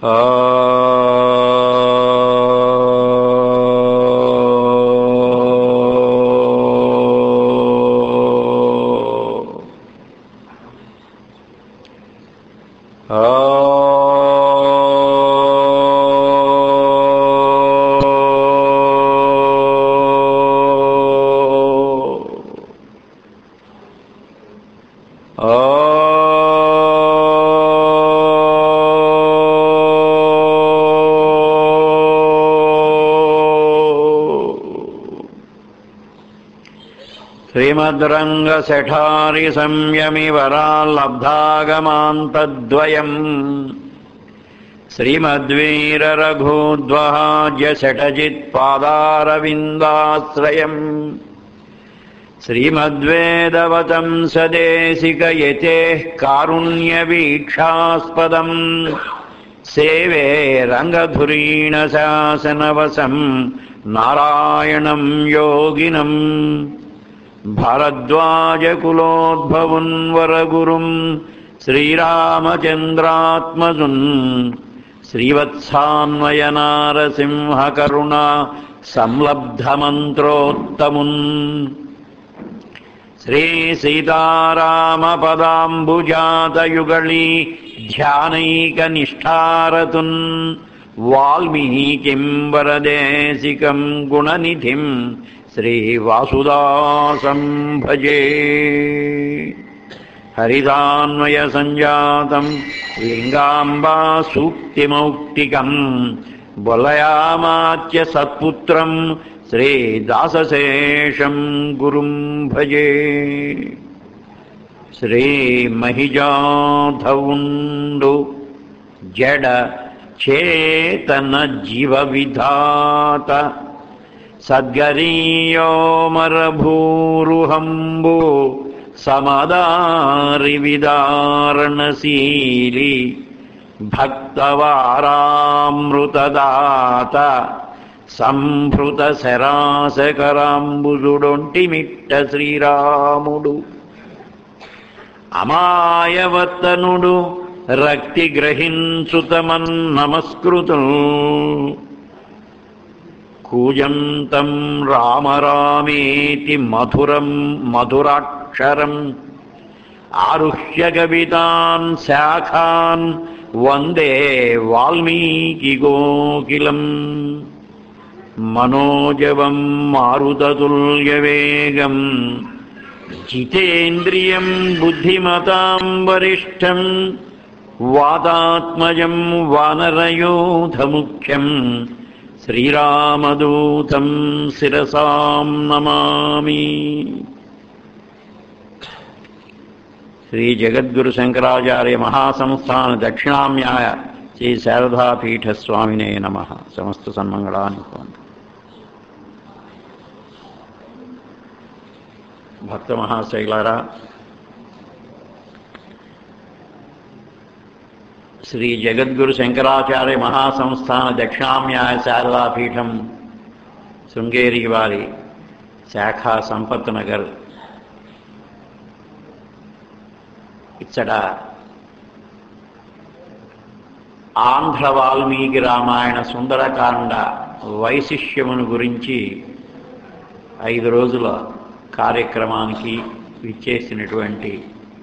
శ్రీమద్రంగశఠారి సంయమి వరాల్లబ్ధాగమాంతద్వయం శ్రీమద్వీరరఘోద్వహాజ్యశటజిత్పాదారవిందాశ్రయం శ్రీమద్వేదవతం సదేశికయతేః కారుణ్యవీక్షాస్పదం సేవే రంగధురీణశాసనవసం నారాయణం యోగినం భరద్వాజకులోద్భవున్ వరగురుం శ్రీరామచంద్రాత్మజున్ శ్రీవత్సాన్వయనారసింహకరుణా సంలబ్ధమంత్రోత్తమున్ శ్రీ సీతారామపదాంబుజాతయుగళీ ధ్యానైకనిష్టారతున్ వాల్మీకిం వరదేశికం గుణనిధిం శ్రీవాసుదాసం భజే హరిదాన్వయ సంజాతం లింగాంబా సూక్తిమౌక్తికం బొలయామాత్య సత్పుత్రం శ్రీదాసశేషం గురుం భజే శ్రీమహిజాధౌండు జడ చేతన జీవ విధాత సద్గరీయోమరభూరుహంబు సమదారి విదారణశీలి భక్తవారామృతదాత సంభృత శరాశకరాంబుజుడొంటి మిట్ట శ్రీరాముడు అమాయవర్తనుడు రక్తి గ్రహించుతమన్ నమస్కృతు కూజంతం రామరామేతి మధురం మధురాక్షరం ఆరుహ్య కవితాన్ శాఖాన్ వందే వాల్మీకి గోకిలం మనోజవం మారుతతుల్యవేగం జితేంద్రియం బుద్ధిమతాం వరిష్టం వాతాత్మజం వానరయోధముఖ్యం శ్రీరామదూతం శిరసాం నమామి శ్రీ జగద్గురు శంకరాచార్య మహాసంస్థాన దక్షిణామ్యాయ శ్రీ శారదాపీఠ స్వామినే నమ సమస్త సన్మంగళాన్ని భవంతు భక్త మహాశైలారా శ్రీ జగద్గురు శంకరాచార్య మహాసంస్థాన దక్షిణామ్యాయ శారదాపీఠం శృంగేరి వారి శాఖ సంపత్ నగర్ ఇచ్చట ఆంధ్ర వాల్మీకి రామాయణ సుందరకాండ వైశిష్యమును గురించి ఐదు రోజుల కార్యక్రమానికి విచ్చేసినటువంటి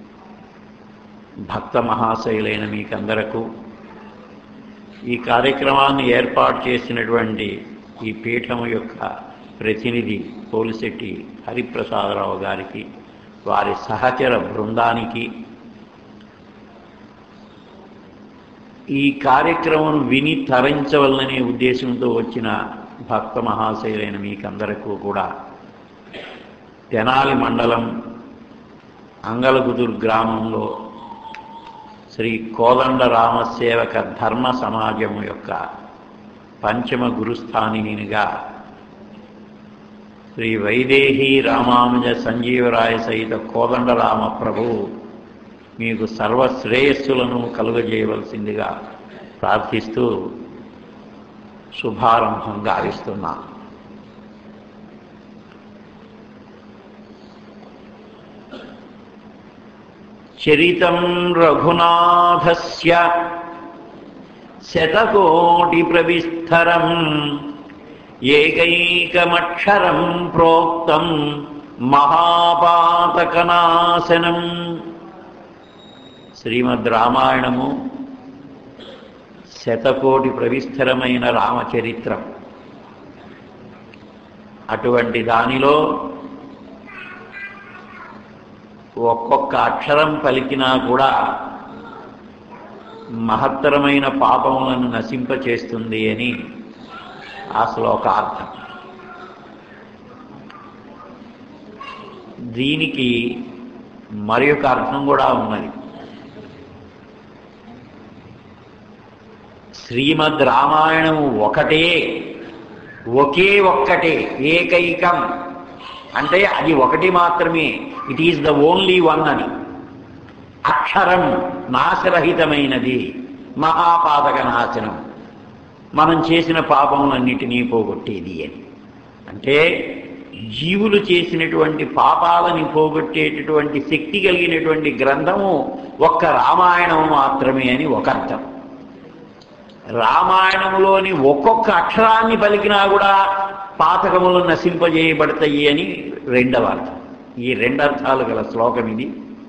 భక్త మహాశైలైన మీకందరకు ఈ కార్యక్రమాన్ని ఏర్పాటు చేసినటువంటి ఈ పీఠము యొక్క ప్రతినిధి పోలిశెట్టి హరిప్రసాదరావు గారికి వారి సహచర బృందానికి ఈ కార్యక్రమం విని తరించవలననే ఉద్దేశంతో వచ్చిన భక్త మహాశైలైన మీకందరకు కూడా తెనాలి మండలం అంగలగుదురు గ్రామంలో శ్రీ కోదండ రామసేవక ధర్మ సమాజం యొక్క పంచమ గురుస్థానినిగా శ్రీ వైదేహి రామానుజ సంజీవరాయ సహిత కోదండరామ ప్రభువు మీకు సర్వశ్రేయస్సులను కలుగజేయవలసిందిగా ప్రార్థిస్తూ శుభారంభం గావిస్తున్నా చరితం రఘునాథస్య శతకోటి ప్రవిస్తరం ఏకైకమక్షరం ప్రోక్తం మహాపాతకనాశనం శ్రీమద్ రామాయణము శతకోటి ప్రవిస్తరమైన రామచరిత్రం అటువంటి దానిలో ఒక్కొక్క అక్షరం పలికినా కూడా మహత్తరమైన పాపములను నశింపచేస్తుంది అని ఆ శ్లోకార్థం దీనికి మరి ఒక అర్థం కూడా ఉన్నది శ్రీమద్ రామాయణం ఒకటే ఒకే ఒక్కటే ఏకైకం అంటే అది ఒకటి మాత్రమే it is the only one అని అక్షరం నాశరహితమైనది మహాపాతక నాశనం మనం చేసిన పాపములన్నిటినీ పోగొట్టేది అని అంటే జీవులు చేసినటువంటి పాపాలని పోగొట్టేటటువంటి శక్తి కలిగినటువంటి గ్రంథము ఒక్క రామాయణం మాత్రమే అని ఒక అర్థం రామాయణంలోని ఒక్కొక్క అక్షరాన్ని పలికినా కూడా పాతకములు నశింపజేయబడతాయి అని రెండవ అర్థం ఈ రెండు అర్థాలు గల శ్లోకం ఇది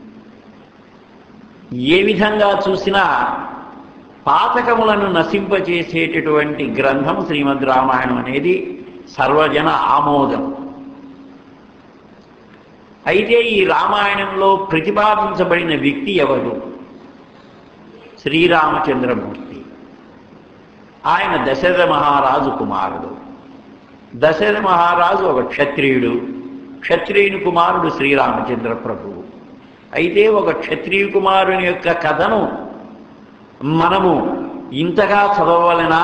ఏ విధంగా చూసినా పాతకములను నశింపచేసేటటువంటి గ్రంథం శ్రీమద్ రామాయణం అనేది సర్వజన ఆమోదం అయితే ఈ రామాయణంలో ప్రతిపాదించబడిన వ్యక్తి ఎవరు శ్రీరామచంద్రమూర్తి ఆయన దశరథ మహారాజు కుమారుడు దశరథ మహారాజు ఒక క్షత్రియుడు క్షత్రియుని కుమారుడు శ్రీరామచంద్ర ప్రభువు అయితే ఒక క్షత్రియ కుమారుని యొక్క కథను మనము ఇంతగా చదవలనా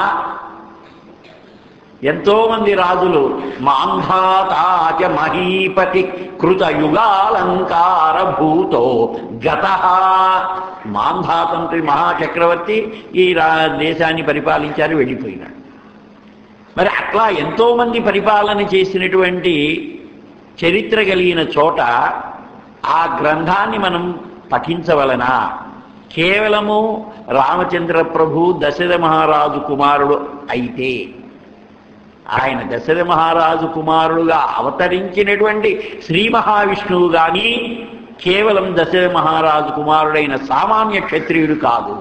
ఎంతో మంది రాజులు మాంధాతాచ మహీపతి కృత యుగాలంకార భూతో గత మాంధాతంత్రి మహాచక్రవర్తి ఈ రా దేశాన్ని పరిపాలించారు వెళ్ళిపోయినాడు మరి అట్లా ఎంతో మంది పరిపాలన చేసినటువంటి చరిత్ర కలిగిన చోట ఆ గ్రంథాన్ని మనం పఠించవలనా కేవలము రామచంద్ర ప్రభు దశరథ మహారాజు కుమారుడు అయితే ఆయన దశరథ మహారాజు కుమారుడుగా అవతరించినటువంటి శ్రీ మహావిష్ణువు గాని కేవలం దశరథ మహారాజు కుమారుడైన సామాన్య క్షత్రియుడు కాదు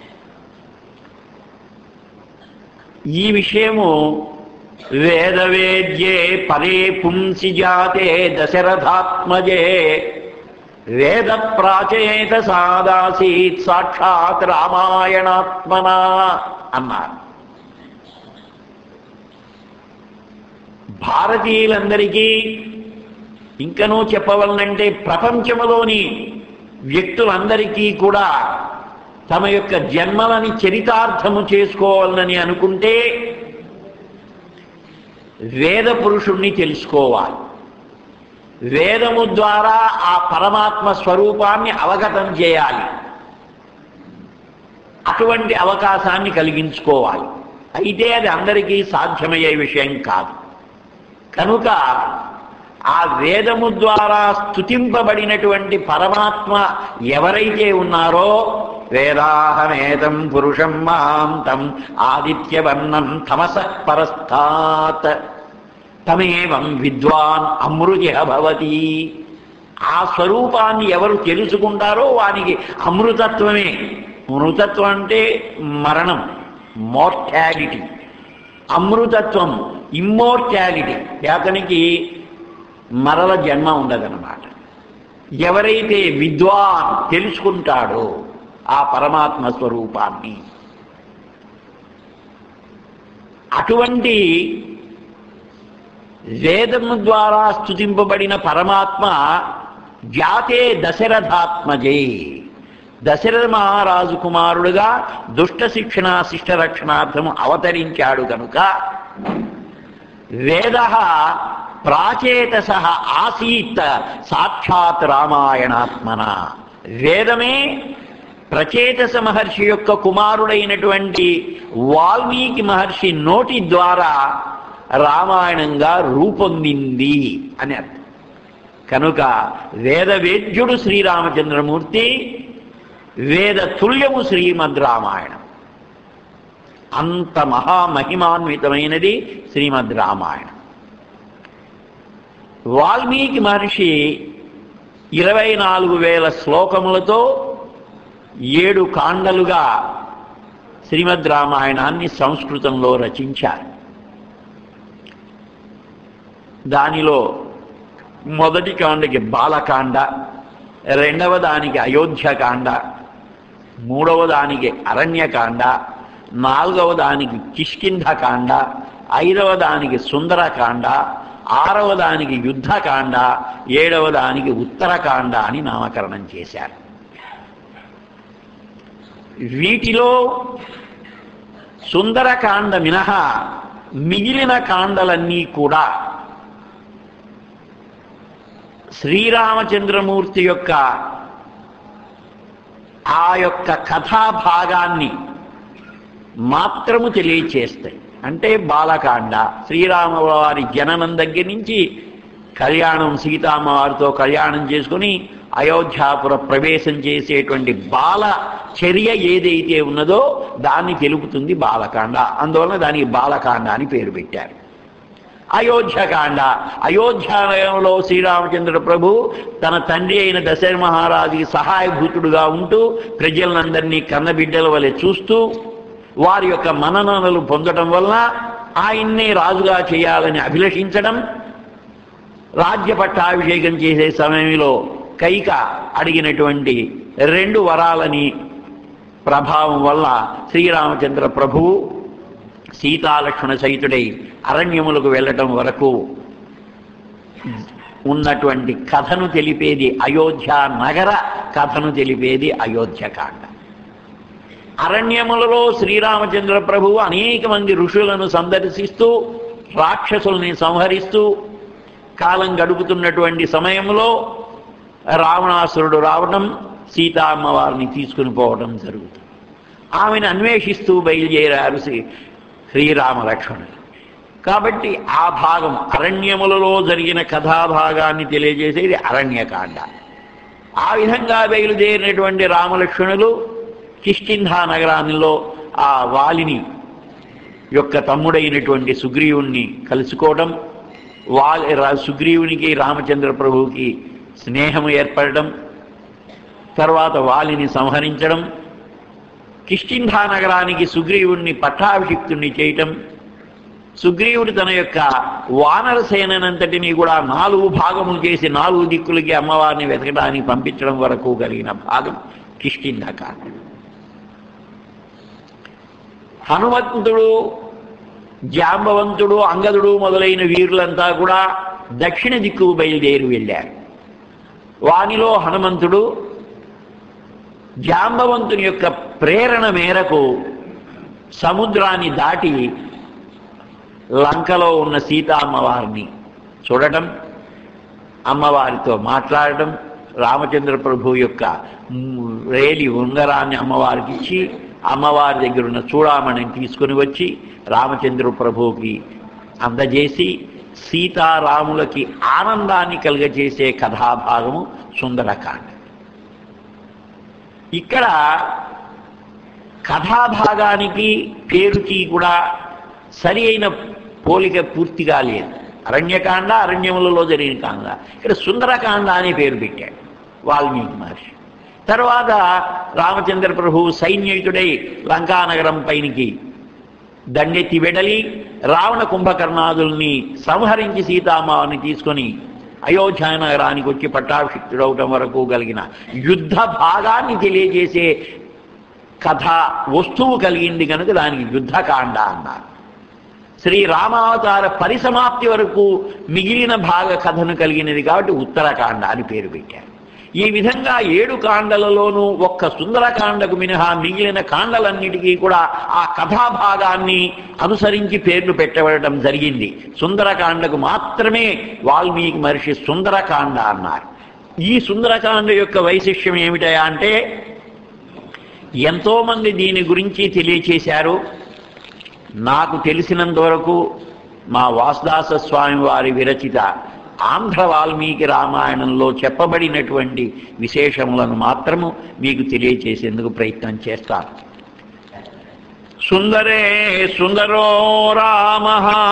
ఈ విషయము వేదవేద్యే పరే పుంసి జాతే దశరథాత్మజే వేద ప్రాచేత సాదాసీత్ సాక్షాత్ రామాయణాత్మన అన్నారు భారతీయులందరికీ ఇంకనూ చెప్పవలనంటే ప్రపంచంలోని వ్యక్తులందరికీ కూడా తమ యొక్క జన్మలని చరితార్థము చేసుకోవాలని అనుకుంటే వేద పురుషుణ్ణి తెలుసుకోవాలి వేదము ద్వారా ఆ పరమాత్మ స్వరూపాన్ని అవగతం చేయాలి అటువంటి అవకాశాన్ని కలిగించుకోవాలి అయితే అది అందరికీ సాధ్యమయ్యే విషయం కాదు కనుక ఆ వేదము ద్వారా స్థుతింపబడినటువంటి పరమాత్మ ఎవరైతే ఉన్నారో వేదాహమేతం పురుషం మాంతం ఆదిత్యవర్ణం తమస పరస్థాత్ తమేవం విద్వాన్ అమృతి భవతి ఆ స్వరూపాన్ని ఎవరు తెలుసుకుంటారో వానికి అమృతత్వమే మృతత్వం అంటే మరణం మోర్టాలిటీ అమృతత్వం ఇమ్మోర్టాలిటీ అతనికి మరల జన్మ ఉండదన్నమాట ఎవరైతే విద్వాన్ తెలుసుకుంటాడో ఆ పరమాత్మ స్వరూపాన్ని అటువంటి వేదము ద్వారా స్థుతింపబడిన పరమాత్మ జాతే దశరథాత్మజే దశరథ మహారాజు కుమారుడుగా దుష్ట శిక్షణ శిష్ట రక్షణార్థము అవతరించాడు కనుక వేద ప్రాచేతస ఆసీత్ సాక్షాత్ రామాయణాత్మన వేదమే ప్రచేతస మహర్షి యొక్క కుమారుడైనటువంటి వాల్మీకి మహర్షి నోటి ద్వారా రామాయణంగా రూపొందింది అని అర్థం కనుక వేదవేద్యుడు శ్రీరామచంద్రమూర్తి వేద తుల్యము శ్రీమద్ రామాయణం అంత మహామహిమాన్వితమైనది శ్రీమద్ రామాయణం వాల్మీకి మహర్షి ఇరవై నాలుగు వేల శ్లోకములతో ఏడు కాండలుగా శ్రీమద్ రామాయణాన్ని సంస్కృతంలో రచించారు దానిలో మొదటి కాండకి బాలకాండ రెండవ దానికి అయోధ్యకాండ మూడవ దానికి అరణ్యకాండ నాలుగవ దానికి కిష్కింధకాండ ఐదవ దానికి సుందరకాండ ఆరవ దానికి యుద్ధకాండ ఏడవ దానికి ఉత్తరకాండ అని నామకరణం చేశారు వీటిలో సుందరకాండ మినహా మిగిలిన కాండలన్నీ కూడా శ్రీరామచంద్రమూర్తి యొక్క ఆ యొక్క కథాభాగాన్ని మాత్రము తెలియచేస్తాయి అంటే బాలకాండ శ్రీరామవారి జననం దగ్గర నుంచి కళ్యాణం సీతామ్మవారితో కళ్యాణం చేసుకుని అయోధ్యాపుర ప్రవేశం చేసేటువంటి బాల చర్య ఏదైతే ఉన్నదో దాన్ని తెలుపుతుంది బాలకాండ అందువలన దానికి బాలకాండ అని పేరు పెట్టారు అయోధ్యకాండ అయోధ్యలో శ్రీరామచంద్ర ప్రభు తన తండ్రి అయిన దశరథ మహారాజుకి సహాయభూతుడుగా ఉంటూ ప్రజలందరినీ కన్నబిడ్డల వలె చూస్తూ వారి యొక్క మననలు పొందడం వల్ల ఆయన్నే రాజుగా చేయాలని అభిలషించడం రాజ్య పట్టాభిషేకం చేసే సమయంలో కైక అడిగినటువంటి రెండు వరాలని ప్రభావం వల్ల శ్రీరామచంద్ర ప్రభువు సీతాలక్ష్మణ సహితుడై అరణ్యములకు వెళ్ళటం వరకు ఉన్నటువంటి కథను తెలిపేది అయోధ్య నగర కథను తెలిపేది అయోధ్యకాండ అరణ్యములలో శ్రీరామచంద్ర ప్రభువు అనేక మంది ఋషులను సందర్శిస్తూ రాక్షసుల్ని సంహరిస్తూ కాలం గడుపుతున్నటువంటి సమయంలో రావణాసురుడు రావడం సీతా అమ్మవారిని తీసుకుని పోవడం జరుగుతుంది ఆమెను అన్వేషిస్తూ బయలుదేరారు శ్రీ శ్రీరామ లక్ష్మణుడు కాబట్టి ఆ భాగం అరణ్యములలో జరిగిన కథాభాగాన్ని తెలియజేసేది అరణ్యకాండ ఆ విధంగా బయలుదేరినటువంటి రామలక్ష్మణులు కిష్కింధా నగరాల్లో ఆ వాలిని యొక్క తమ్ముడైనటువంటి సుగ్రీవుణ్ణి కలుసుకోవడం వాలి రా- సుగ్రీవునికి రామచంద్ర ప్రభువుకి స్నేహం ఏర్పడడం తర్వాత వాలిని సంహరించడం కిష్కింధా నగరానికి సుగ్రీవుణ్ణి పట్టాభిషిక్తుణ్ణి చేయటం సుగ్రీవుడు తన యొక్క వానర సేనంతటినీ కూడా నాలుగు భాగములు చేసి నాలుగు దిక్కులకి అమ్మవారిని వెతకడానికి పంపించడం వరకు కలిగిన భాగం కిష్కింధకాండ హనుమంతుడు జాంబవంతుడు అంగదుడు మొదలైన వీరులంతా కూడా దక్షిణ దిక్కు బయలుదేరి వెళ్ళారు వానిలో హనుమంతుడు జాంబవంతుని యొక్క ప్రేరణ మేరకు సముద్రాన్ని దాటి లంకలో ఉన్న సీతా అమ్మవారిని చూడటం అమ్మవారితో మాట్లాడటం రామచంద్ర ప్రభు యొక్క మ్, రేలి ఉంగరాన్ని అమ్మవారికి ఇచ్చి అమ్మవారి దగ్గర ఉన్న చూడామణిని తీసుకుని వచ్చి రామచంద్ర ప్రభువుకి అందజేసి సీతారాములకి ఆనందాన్ని కలుగజేసే కథాభాగము సుందరకాండ ఇక్కడ కథాభాగానికి పేరుకి కూడా సరి అయిన పోలిక పూర్తిగా లేదు అరణ్యకాండ అరణ్యములలో జరిగిన కాండ ఇక్కడ సుందరకాండ అనే పేరు పెట్టాడు వాల్మీకి మహర్షి తర్వాత రామచంద్ర ప్రభు సైన్యయుతుడై లంకానగరం పైనికి దండెత్తి వెడలి రావణ కుంభకర్ణాదుల్ని సంహరించి సీతామావారిని తీసుకొని అయోధ్య నగరానికి వచ్చి పట్టాభిషిక్తుడవటం వరకు కలిగిన యుద్ధ భాగాన్ని తెలియజేసే కథ వస్తువు కలిగింది కనుక దానికి యుద్ధకాండ అన్నారు శ్రీ రామావతార పరిసమాప్తి వరకు మిగిలిన భాగ కథను కలిగినది కాబట్టి ఉత్తరకాండ అని పేరు పెట్టారు ఈ విధంగా ఏడు కాండలలోనూ ఒక్క సుందరకాండకు మినహా మిగిలిన కాండలన్నిటికీ కూడా ఆ కథాభాగాన్ని అనుసరించి పేర్లు పెట్టబడటం జరిగింది సుందరకాండకు మాత్రమే వాల్మీకి మహర్షి సుందరకాండ అన్నారు ఈ సుందరకాండ యొక్క వైశిష్ట్యం ఏమిటయా అంటే ఎంతోమంది దీని గురించి తెలియచేశారు నాకు తెలిసినంత వరకు మా వాసుదాస స్వామి వారి విరచిత ఆంధ్ర వాల్మీకి రామాయణంలో చెప్పబడినటువంటి విశేషములను మాత్రము మీకు తెలియచేసేందుకు ప్రయత్నం చేస్తాను సుందరే సుందరో రామ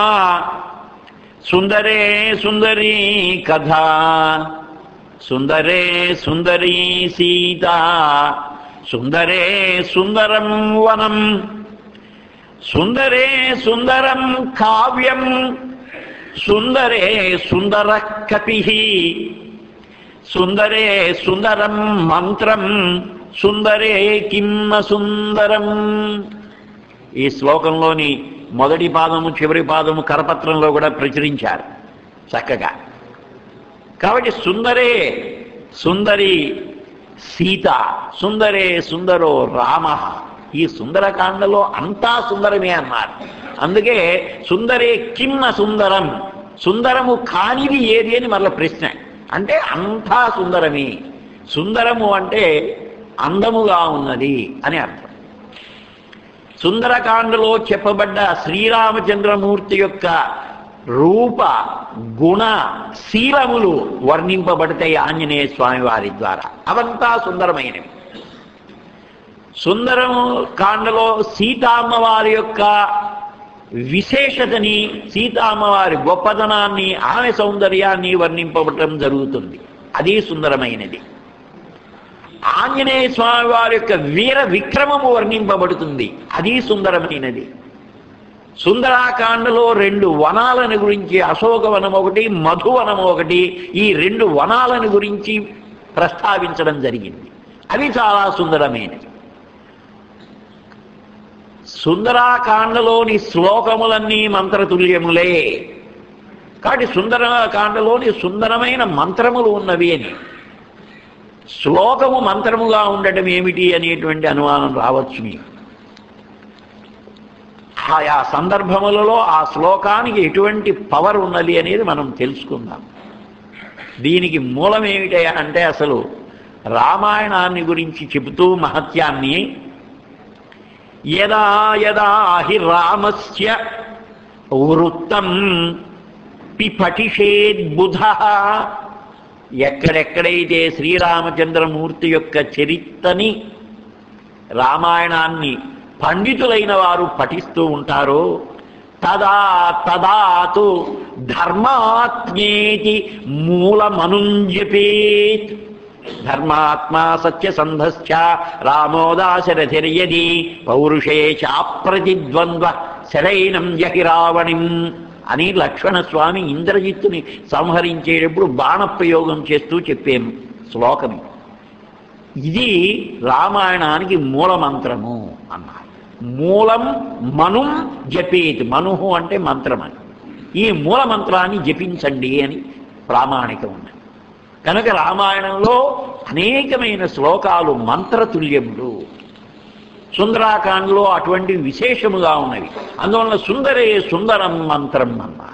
సుందరే సుందరీ కథ సుందరే సుందరీ సీత సుందరే సుందరం వనం సుందరే సుందరం కావ్యం సుందరే సుందర కపి సుందరే సుందరం మంత్రం సుందరే కిమ్మ సుందరం ఈ శ్లోకంలోని మొదటి పాదము చివరి పాదము కరపత్రంలో కూడా ప్రచురించారు చక్కగా కాబట్టి సుందరే సుందరి సీత సుందరే సుందరో రామ ఈ సుందరకాండలో అంతా సుందరమే అన్నారు అందుకే సుందరే కిమ్మ సుందరం సుందరము కానిది ఏది అని మరల ప్రశ్న అంటే అంతా సుందరమే సుందరము అంటే అందముగా ఉన్నది అని అర్థం సుందరకాండలో చెప్పబడ్డ శ్రీరామచంద్రమూర్తి యొక్క రూప గుణ శీలములు వర్ణింపబడతాయి ఆంజనేయ స్వామి వారి ద్వారా అవంతా సుందరమైనవి సుందరము కాండలో సీతామ్మవారి యొక్క విశేషతని సీతామ్మవారి గొప్పదనాన్ని ఆమె సౌందర్యాన్ని వర్ణింపబడటం జరుగుతుంది అది సుందరమైనది ఆంజనేయ స్వామి వారి యొక్క వీర విక్రమము వర్ణింపబడుతుంది అది సుందరమైనది సుందరాకాండలో రెండు వనాలను గురించి అశోకవనం ఒకటి మధువనం ఒకటి ఈ రెండు వనాలను గురించి ప్రస్తావించడం జరిగింది అవి చాలా సుందరమైనవి సుందరాకాండలోని శ్లోకములన్నీ మంత్రతుల్యములే కాబట్టి సుందరకాండలోని సుందరమైన మంత్రములు ఉన్నవి అని శ్లోకము మంత్రముగా ఉండటం ఏమిటి అనేటువంటి అనుమానం రావచ్చు మీకు ఆయా సందర్భములలో ఆ శ్లోకానికి ఎటువంటి పవర్ ఉన్నది అనేది మనం తెలుసుకుందాం దీనికి మూలం ఏమిటయా అంటే అసలు రామాయణాన్ని గురించి చెబుతూ మహత్యాన్ని యదా యదా హి రామస్య వృత్తం పిపటిషేద్బుధ ఎక్కడెక్కడైతే శ్రీరామచంద్రమూర్తి యొక్క చరిత్రని రామాయణాన్ని పండితులైన వారు పఠిస్తూ ఉంటారో తదా తదాతు ధర్మాత్మేతి మూలమనుంజపేత్ ధర్మాత్మా సత్యసంధశ్చ రామోదాశరథిర్యది పౌరుషే చాప్రతిద్వంద్వ శరైనం జహి రావణిం అని లక్ష్మణస్వామి ఇంద్రజిత్తుని సంహరించేటప్పుడు బాణప్రయోగం చేస్తూ చెప్పాం శ్లోకం ఇది రామాయణానికి మూలమంత్రము అన్నారు మూలం మనుం జపేత్ మనుహు అంటే మంత్రం అని ఈ మూల మంత్రాన్ని జపించండి అని ప్రామాణికం ఉన్నది కనుక రామాయణంలో అనేకమైన శ్లోకాలు మంత్రతుల్యములు సుందరాకాండలో అటువంటి విశేషముగా ఉన్నవి అందువలన సుందరే సుందరం మంత్రం అన్నారు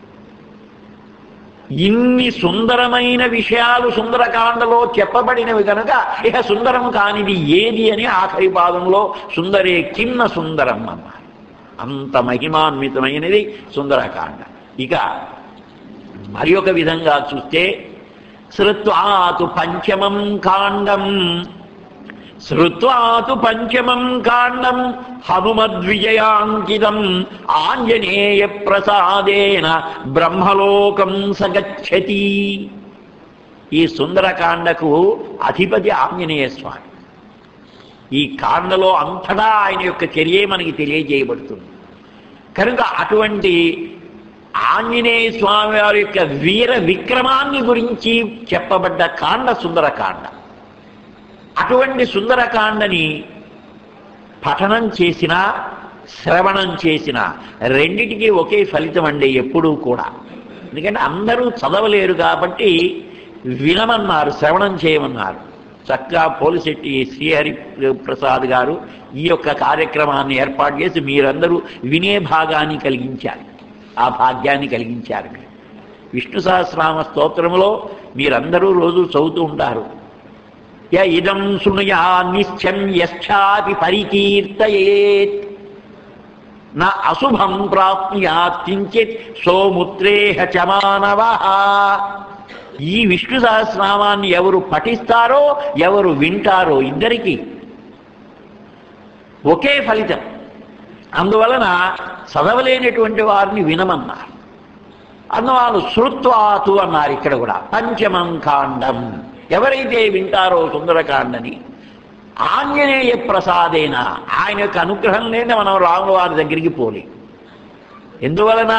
ఇన్ని సుందరమైన విషయాలు సుందరకాండలో చెప్పబడినవి కనుక ఇక సుందరం కానిది ఏది అని ఆఖరి పాదంలో సుందరే కిన్న సుందరం అన్నారు అంత మహిమాన్వితమైనది సుందరకాండ ఇక మరి ఒక విధంగా చూస్తే శ్రుత్వాతు పంచమం కాండం శ్రుత్వాతు పంచమం కాండం హనుమద్విజయాంకితం ఆంజనేయ ప్రసాదేన బ్రహ్మలోకం సగచ్చతి ఈ సుందరకాండకు అధిపతి ఆంజనేయ స్వామి ఈ కాండలో అంతటా ఆయన యొక్క చర్యే మనకి తెలియజేయబడుతుంది కనుక అటువంటి ఆంజనేయ స్వామి వారి యొక్క వీర విక్రమాన్ని గురించి చెప్పబడ్డ కాండ సుందరకాండ అటువంటి సుందరకాండని పఠనం చేసినా శ్రవణం చేసినా రెండిటికి ఒకే ఫలితం అండి ఎప్పుడూ కూడా ఎందుకంటే అందరూ చదవలేరు కాబట్టి వినమన్నారు శ్రవణం చేయమన్నారు చక్కగా పోలిశెట్టి శ్రీహరి ప్రసాద్ గారు ఈ యొక్క కార్యక్రమాన్ని ఏర్పాటు చేసి మీరందరూ వినే భాగాన్ని కలిగించారు ఆ భాగ్యాన్ని కలిగించారు మీరు విష్ణు సహస్రామ స్తోత్రములో మీరందరూ రోజు చదువుతూ ఉంటారు య ఇదం శృణుయా నిశ్చం యశ్చాపి పరికీర్తయేత్ నా అశుభం ప్రాప్నుయాత్ కించిత్ సోముత్రేహ చ మానవ ఈ విష్ణు సహస్రనామాన్ని ఎవరు పఠిస్తారో ఎవరు వింటారో ఇద్దరికి ఒకే ఫలితం అందువలన చదవలేనటువంటి వారిని వినమన్నారు అందువల్ల శృత్వాతు అన్నారు ఇక్కడ కూడా పంచమం కాండం ఎవరైతే వింటారో సుందరకాండని ఆంజనేయ ప్రసాదేన ఆయన యొక్క అనుగ్రహం లేని మనం రాముల వారి దగ్గరికి పోలి ఎందువలన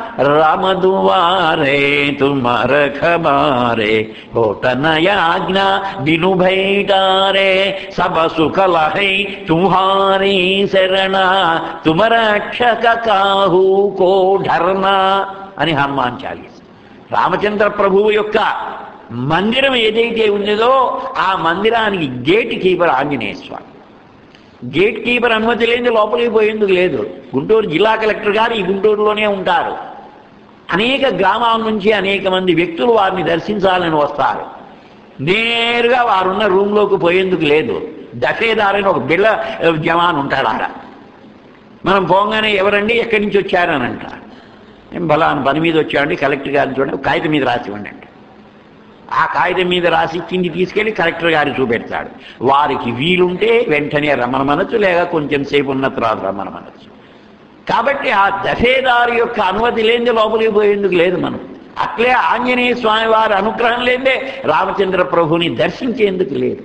రామదువారే తుమర ఖమారే హోటనయాజ్ఞ దిను భైటారే సబ సుఖలహై తుహారీ శరణ తుమరక్షక కాహు కో ఢర్నా అని హనుమాన్ చాలీస్ రామచంద్ర ప్రభువు యొక్క మందిరం ఏదైతే ఉన్నదో ఆ మందిరానికి gate keeper Anjaneya Swami gate keeper అనుమతి లేని లోపలికి పోయేందుకు లేదు గుంటూరు జిల్లా కలెక్టర్ గారు ఈ గుంటూరులోనే ఉంటారు అనేక గ్రామాల నుంచి అనేక మంది వ్యక్తులు వారిని దర్శించాలని వస్తారు నేరుగా వారున్న రూమ్లోకి పోయేందుకు లేదు దఫేదారని ఒక బిళ్ళ జవాన్ ఉంటాడు ఆడ మనం పోగానే ఎవరండి ఎక్కడి నుంచి వచ్చారని అంటారు నేను బలాన్ని పని మీద వచ్చామండి కలెక్టర్ గారిని చూడండి ఒక కాగితం మీద రాసి ఇవ్వండి అంటే ఆ కాగితం మీద రాసి కింది తీసుకెళ్లి కలెక్టర్ గారికి చూపెడతాడు వారికి వీలుంటే వెంటనే రమ్మనమనొచ్చు లేక కొంచెం సేపు ఉన్న తర్వాత రమ్మనమనొచ్చు కాబట్టి ఆ దఫేదారు యొక్క అనుమతి లేనిదే లోపలికి పోయేందుకు లేదు మనం అట్లే ఆంజనేయ స్వామి వారి అనుగ్రహం లేదే రామచంద్ర ప్రభుని దర్శించేందుకు లేదు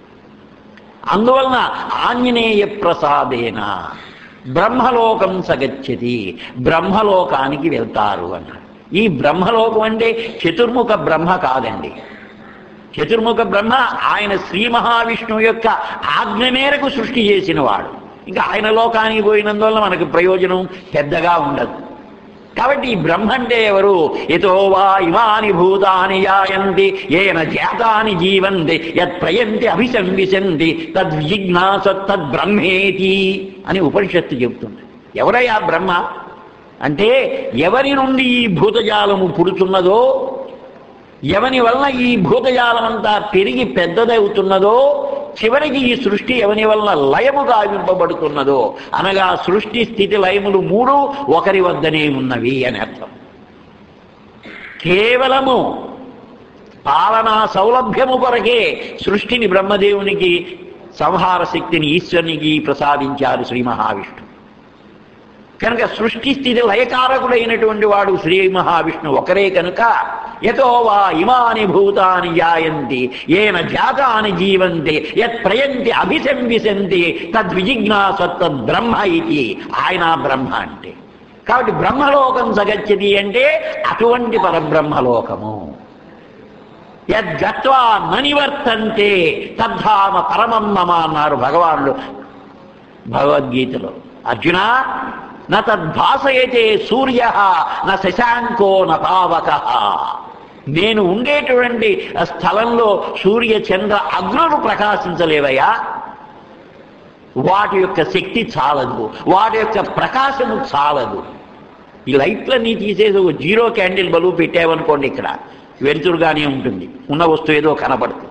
అందువలన ఆంజనేయ ప్రసాదేన బ్రహ్మలోకం సగచ్చతి బ్రహ్మలోకానికి వెళ్తారు అన్నారు ఈ బ్రహ్మలోకం అంటే చతుర్ముఖ బ్రహ్మ కాదండి చతుర్ముఖ బ్రహ్మ ఆయన శ్రీ మహావిష్ణువు యొక్క ఆజ్ఞ మేరకు సృష్టి చేసిన వాడు ఇంకా ఆయన లోకానికి పోయినందువల్ల మనకు ప్రయోజనం పెద్దగా ఉండదు కాబట్టి ఈ బ్రహ్మ అంటే ఎవరు ఎతో వా ఇమాని భూతాని జాయంతి ఏన జాతాని జీవంతి యత్ ప్రయంతి అభిసంవిశంతి తద్విజిజ్ఞాస తద్బ్రహ్మేతి అని ఉపనిషత్తు చెబుతుంది ఎవరయ్యా బ్రహ్మ అంటే ఎవరి నుండి ఈ భూతజాలము పుడుతున్నదో ఎవని వలన ఈ భూతజాలమంతా పెరిగి పెద్దదవుతున్నదో చివరికి ఈ సృష్టి ఎవని వలన లయము గావింపబడుతున్నదో అనగా సృష్టి స్థితి లయములు మూడు ఒకరి వద్దనే ఉన్నవి అని అర్థం కేవలము పాలనా సౌలభ్యము కొరకే సృష్టిని బ్రహ్మదేవునికి సంహార శక్తిని ఈశ్వరునికి ప్రసాదించారు శ్రీ మహావిష్ణు కనుక సృష్టి స్థితి లయకారకుడైనటువంటి వాడు శ్రీ మహావిష్ణు ఒకరే కనుక యతో వా ఇమాని భూతాని జాయంతి ఏన జాతాని జీవంతి యత్ ప్రయంతి అభిసంవిశంతి తద్విజిజ్ఞాస తద్బ్రహ్మ ఇది ఆయన బ్రహ్మ అంటే కాబట్టి బ్రహ్మలోకం సగచ్చది అంటే అటువంటి పరబ్రహ్మలోకము యద్గత్వా ననివర్తంతే తద్ధామ పరమం మమ అన్నారు భగవానుడు భగవద్గీతలో అర్జున న తద్భాసయతే సూర్య న శశాంకో న పావక నేను ఉండేటువంటి స్థలంలో సూర్య చంద్ర అగ్నులు ప్రకాశించలేవయ్యా వాటి యొక్క శక్తి చాలదు వాటి యొక్క ప్రకాశము చాలదు ఈ లైట్లన్నీ తీసేసి ఒక జీరో క్యాండిల్ బల్బు పెట్టావనుకోండి ఇక్కడ వెలుతురుగానే ఉంటుంది ఉన్న వస్తువు ఏదో కనబడుతుంది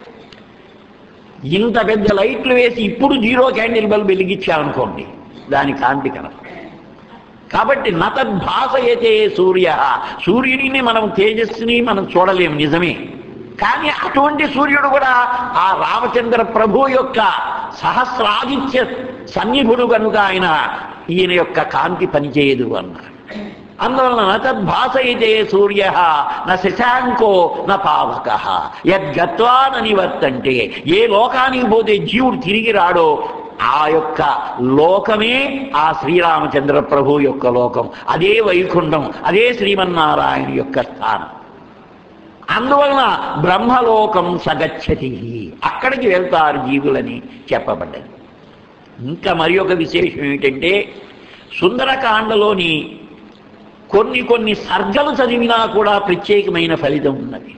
ఇంత పెద్ద లైట్లు వేసి ఇప్పుడు జీరో క్యాండిల్ బల్బ్ వెలిగించామనుకోండి దాని కాంతి కనపడదు కాబట్టి నతద్భాసయతే సూర్య సూర్యుడిని మనం తేజస్సుని మనం చూడలేం నిజమే కానీ అటువంటి సూర్యుడు కూడా ఆ రామచంద్ర ప్రభు యొక్క సహస్రాదిత్య సన్నిధుడు కనుక ఆయన ఈయన యొక్క కాంతి పనిచేయదు అన్నారు అందువలన నతద్భాసయితే సూర్య న శశాంకో న పావక యద్గత్వా న నివర్తంటే ఏ లోకానికి పోతే జీవుడు తిరిగి రాడో ఆ యొక్క లోకమే ఆ శ్రీరామచంద్ర ప్రభు యొక్క లోకం అదే వైకుంఠం అదే శ్రీమన్నారాయణ యొక్క స్థానం అందువలన బ్రహ్మలోకం సగచ్చతి అక్కడికి వెళ్తారు జీవులని చెప్పబడ్డది ఇంకా మరి ఒక విశేషం ఏమిటంటే సుందరకాండలోని కొన్ని కొన్ని సర్గలు చదివినా కూడా ప్రత్యేకమైన ఫలితం ఉన్నది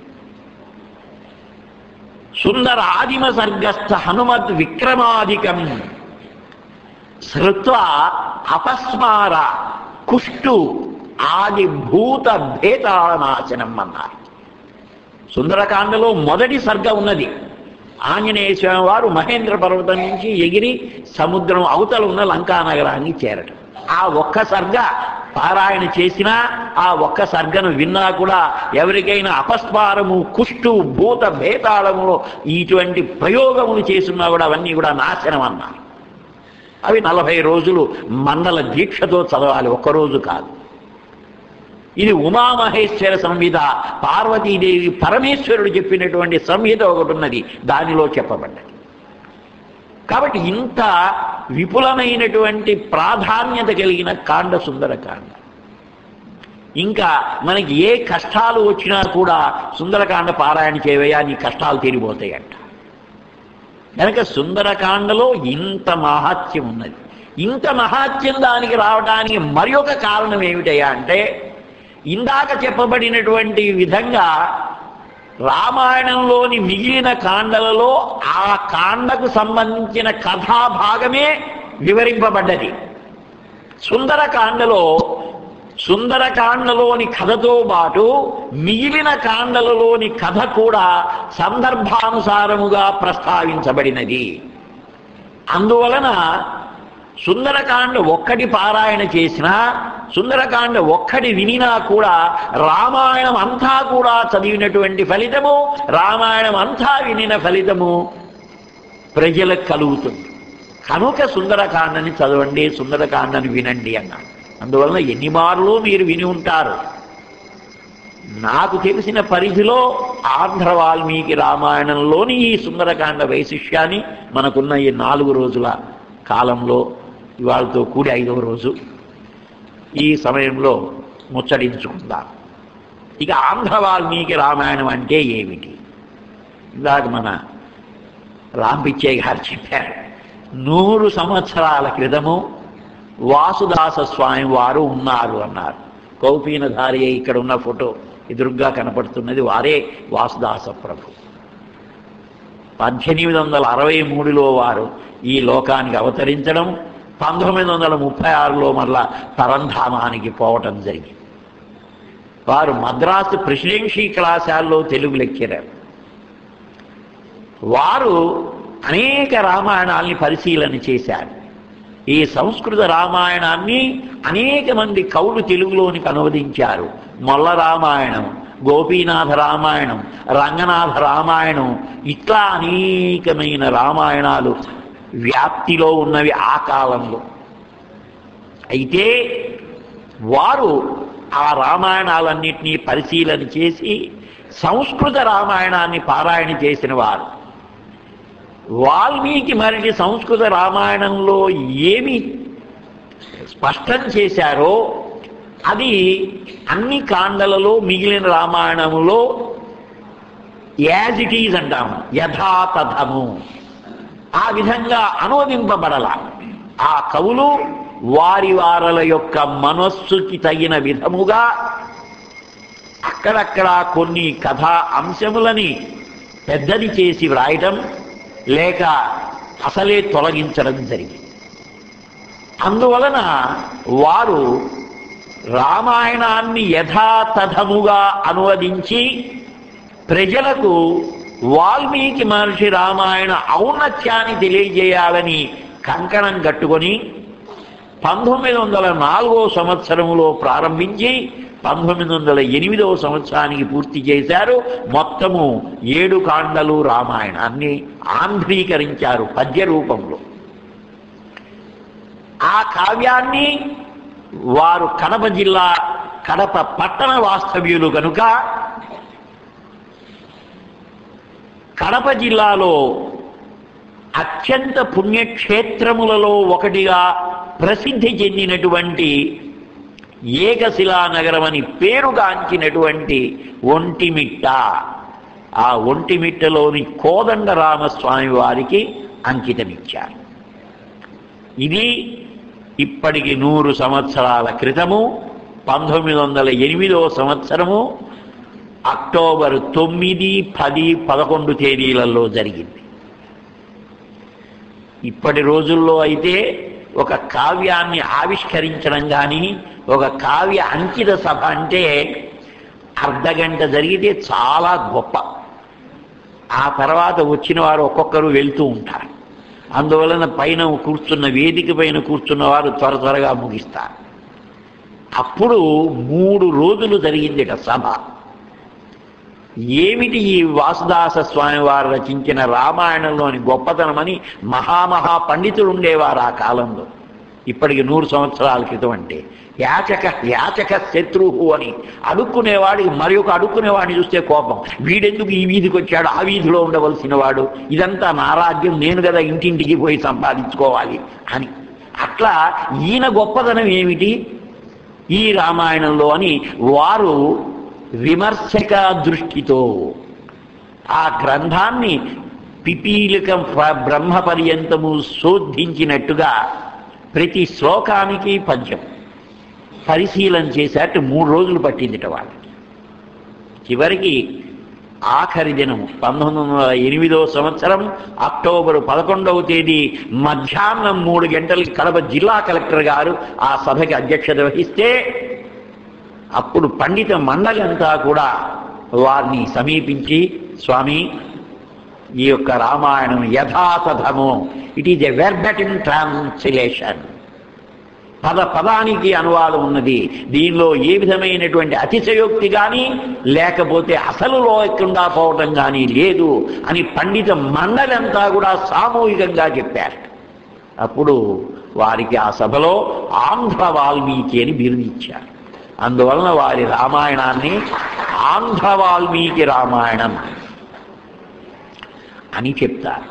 సుందర ఆదిమ సర్గస్థ హనుమద్ విక్రమాధికం శ్రుత్వ అపస్మార కుష్టు ఆది భూత భేతాళనాశనం అన్నారు సుందరకాండలో మొదటి సర్గ ఉన్నది ఆంజనేయ స్వామి వారు మహేంద్ర పర్వతం నుంచి ఎగిరి సముద్రం అవతల ఉన్న లంకా నగరాన్ని చేరటం ఆ ఒక్క సర్గ పారాయణ చేసినా ఆ ఒక్క సర్గను విన్నా కూడా ఎవరికైనా అపస్మారము కుష్టు భూత భేతాళములు ఇటువంటి ప్రయోగములు చేసినా కూడా అవన్నీ కూడా నాశనం అన్నారు అవి నలభై రోజులు మండల దీక్షతో చదవాలి ఒక్కరోజు కాదు ఇది ఉమామహేశ్వర సంహిత పార్వతీదేవి పరమేశ్వరుడు చెప్పినటువంటి సంహిత ఒకటి ఉన్నది దానిలో చెప్పబడ్డది కాబట్టి ఇంత విపులమైనటువంటి ప్రాధాన్యత కలిగిన కాండ సుందరకాండ ఇంకా మనకి ఏ కష్టాలు వచ్చినా కూడా సుందరకాండ పారాయణ చేయవయ్యా నీ కష్టాలు తీరిపోతాయంట కనుక సుందరకాండలో ఇంత మహాత్యం ఉన్నది ఇంత మహాత్యం దానికి రావడానికి మరి ఒక కారణం ఏమిటయ్యా అంటే ఇందాక చెప్పబడినటువంటి విధంగా రామాయణంలోని మిగిలిన కాండలలో ఆ కాండకు సంబంధించిన కథాభాగమే వివరింపబడ్డది సుందరకాండలో సుందరకాండలోని కథతో పాటు మిగిలిన కాండలలోని కథ కూడా సందర్భానుసారముగా ప్రస్తావించబడినది అందువలన సుందరకాండ ఒక్కటి పారాయణ చేసినా సుందరకాండ ఒక్కటి వినినా కూడా రామాయణం అంతా కూడా చదివినటువంటి ఫలితము రామాయణం అంతా వినిన ఫలితము ప్రజలకు కలుగుతుంది కనుక సుందరకాండని చదవండి సుందరకాండని వినండి అన్నాడు అందువలన ఎన్ని మార్లు మీరు విని ఉంటారు నాకు తెలిసిన పరిధిలో ఆంధ్ర వాల్మీకి రామాయణంలోని ఈ సుందరకాండ వైశిష్యాన్ని మనకున్న ఈ నాలుగు రోజుల కాలంలో ఇవాళతో కూడి ఐదవ రోజు ఈ సమయంలో ముచ్చడించుకుందాం ఇక ఆంధ్ర వాల్మీకి రామాయణం అంటే ఏమిటి ఇందాక మన రాంపిచ్చయ్య గారు చెప్పారు నూరు సంవత్సరాల క్రితము వాసుదాస స్వామి వారు ఉన్నారు అన్నారు కౌపీనధారి ఇక్కడ ఉన్న ఫోటో ఎదురుగ్గా కనపడుతున్నది వారే వాసుదాస ప్రభు పద్దెనిమిది వందల అరవై మూడులో వారు ఈ లోకానికి అవతరించడం పంతొమ్మిది వందల ముప్పై ఆరులో మరలా పరంధామానికి పోవటం జరిగింది వారు మద్రాసు ప్రెసిడెన్సీ కళాశాలలో తెలుగు లెక్చరర్ వారు అనేక రామాయణాల్ని పరిశీలన చేశారు ఈ సంస్కృత రామాయణాన్ని అనేక మంది కవులు తెలుగులోనికి అనువదించారు మొల్ల రామాయణం గోపీనాథ రామాయణం రంగనాథ రామాయణం ఇట్లా అనేకమైన రామాయణాలు వ్యాప్తిలో ఉన్నవి ఆ కాలంలో అయితే వారు ఆ రామాయణాలన్నింటినీ పరిశీలన చేసి సంస్కృత రామాయణాన్ని పారాయణ చేసిన వారు వాల్మీకి మరిటి సంస్కృత రామాయణంలో ఏమి స్పష్టం చేశారో అది అన్ని కాండలలో మిగిలిన రామాయణములో యాజ్ ఇట్ ఈజ్ అంటాము యథాతథము ఆ విధంగా అనువదింపబడల ఆ కవులు వారి వారల యొక్క మనస్సుకి తగిన విధముగా అక్కడక్కడ కొన్ని కథా అంశములని పెద్దది చేసి వ్రాయటం లేక అసలే తొలగించడం జరిగింది అందువలన వారు రామాయణాన్ని యథాతథముగా అనువదించి ప్రజలకు వాల్మీకి మహర్షి రామాయణ ఔన్నత్యాన్ని తెలియజేయాలని కంకణం కట్టుకొని పంతొమ్మిది వందల నాలుగో సంవత్సరములో ప్రారంభించి పంతొమ్మిది వందల ఎనిమిదవ సంవత్సరానికి పూర్తి చేశారు మొత్తము ఏడు కాండలు రామాయణాన్ని ఆంధ్రీకరించారు పద్య రూపంలో ఆ కావ్యాన్ని వారు కడప జిల్లా కడప పట్టణ వాస్తవ్యులు కనుక కడప జిల్లాలో అత్యంత పుణ్యక్షేత్రములలో ఒకటిగా ప్రసిద్ధి చెందినటువంటి ఏకశిలా నగరం అని పేరుగాంచినటువంటి ఒంటిమిట్ట ఆ ఒంటిమిట్టలోని కోదండరామస్వామి వారికి అంకితమిచ్చారు ఇది ఇప్పటికి నూరు సంవత్సరాల క్రితము పంతొమ్మిది వందల ఎనిమిదవ సంవత్సరము అక్టోబర్ తొమ్మిది పది పదకొండు తేదీలలో జరిగింది ఇప్పటి రోజుల్లో అయితే ఒక కావ్యాన్ని ఆవిష్కరించడం కానీ ఒక కావ్య అంకిత సభ అంటే అర్ధగంట జరిగితే చాలా గొప్ప ఆ తర్వాత వచ్చిన వారు ఒక్కొక్కరు వెళ్తూ ఉంటారు అందువలన పైన కూర్చున్న వేదిక పైన కూర్చున్న వారు త్వర త్వరగా ముగిస్తారు అప్పుడు మూడు రోజులు జరిగిందిట సభ ఏమిటి ఈ వాసుదాస స్వామి వారు రచించిన రామాయణంలోని గొప్పతనమని మహామహా పండితులు ఉండేవారు ఆ కాలంలో ఇప్పటికి నూరు సంవత్సరాల క్రితం అంటే యాచక యాచక శత్రువు అని అడుక్కునేవాడికి మరి ఒక అడుక్కునేవాడిని చూస్తే కోపం వీడెందుకు ఈ వీధికి వచ్చాడు ఆ వీధిలో ఉండవలసిన వాడు ఇదంతా నా రాజ్యం నేను కదా ఇంటింటికి పోయి సంపాదించుకోవాలి అని అట్లా ఈయన గొప్పదనం ఏమిటి ఈ రామాయణంలో అని వారు విమర్శక దృష్టితో ఆ గ్రంథాన్ని పిపీలిక బ్రహ్మ పర్యంతము శోధించినట్టుగా ప్రతి శ్లోకానికి పద్యం పరిశీలన చేసేట్టు మూడు రోజులు పట్టిందిట వాళ్ళకి చివరికి ఆఖరి దినం పంతొమ్మిది వందల ఎనిమిదో సంవత్సరం అక్టోబర్ పదకొండవ తేదీ మధ్యాహ్నం మూడు గంటలకి కడప జిల్లా కలెక్టర్ గారు ఆ సభకి అధ్యక్షత వహిస్తే అప్పుడు పండిత మండలి అంతా కూడా వారిని సమీపించి స్వామి ఈ యొక్క రామాయణం యథాతథము it is a verbatim translation పద పదానికి అనువాదం ఉన్నది దీనిలో ఏ విధమైనటువంటి అతిశయోక్తి కానీ లేకపోతే అసలు లేకుండా పోవటం కానీ లేదు అని పండిత మండలంతా కూడా సామూహికంగా చెప్పారు అప్పుడు వారికి ఆ సభలో ఆంధ్ర వాల్మీకి అని బిరుదిచ్చారు అందువలన వారి రామాయణాన్ని ఆంధ్ర వాల్మీకి రామాయణం అని చెప్తారు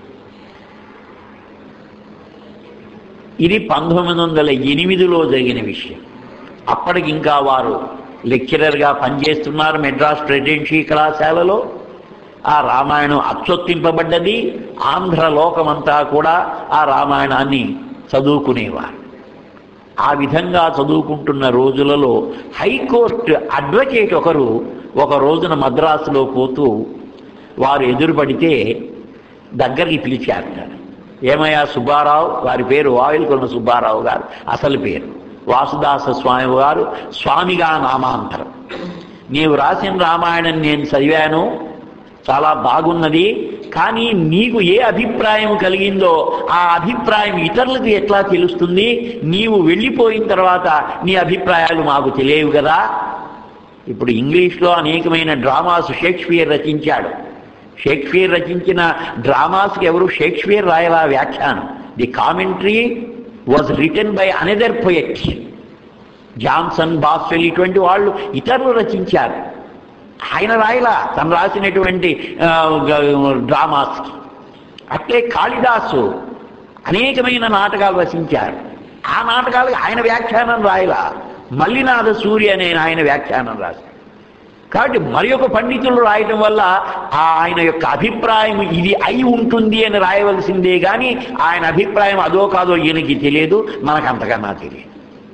ఇది పంతొమ్మిది వందల ఎనిమిదిలో జరిగిన విషయం అప్పటికి ఇంకా వారు లెక్చరర్గా పనిచేస్తున్నారు మెడ్రాస్ ప్రెసిడెన్సీ కళాశాలలో ఆ రామాయణం అచ్చొత్తింపబడ్డది ఆంధ్ర లోకమంతా కూడా ఆ రామాయణాన్ని చదువుకునేవారు ఆ విధంగా చదువుకుంటున్న రోజులలో హైకోర్టు అడ్వకేట్ ఒకరు ఒక రోజున మద్రాసులో పోతూ వారు ఎదురుపడితే దగ్గరికి పిలిచారు ఏమయ్యా సుబ్బారావు వారి పేరు వాయిల్కొండ సుబ్బారావు గారు అసలు పేరు వాసుదాస స్వామి గారు స్వామిగా నామాంతరం నీవు రాసిన రామాయణం నేను చదివాను చాలా బాగున్నది కానీ నీకు ఏ అభిప్రాయం కలిగిందో ఆ అభిప్రాయం ఇతరులకు ఎట్లా తెలుస్తుంది నీవు వెళ్ళిపోయిన తర్వాత నీ అభిప్రాయాలు మాకు తెలియవు కదా ఇప్పుడు ఇంగ్లీష్లో అనేకమైన డ్రామాస్ షేక్స్పియర్ రచించాడు షేక్స్పియర్ రచించిన డ్రామాస్కి ఎవరు షేక్స్పియర్ రాయలా వ్యాఖ్యానం the commentary was written by another poet Johnson Boswell ఇటువంటి వాళ్ళు ఇతరులు రచించారు ఆయన రాయలా తను రాసినటువంటి ఆ, గ- డ్రామాస్కి అట్లే కాళిదాసు అనేకమైన నాటకాలు రచించారు ఆ నాటకాలకు ఆయన వ్యాఖ్యానం రాయలా మల్లినాథ సూర్య అనే ఆయన వ్యాఖ్యానం రాశారు కాబట్టి మరి ఒక పండితులు రాయటం వల్ల ఆ ఆయన యొక్క అభిప్రాయం ఇది అయి ఉంటుంది అని రాయవలసిందే కానీ ఆయన అభిప్రాయం అదో కాదో ఈయనకి తెలియదు మనకు అంతకన్నా తెలియదు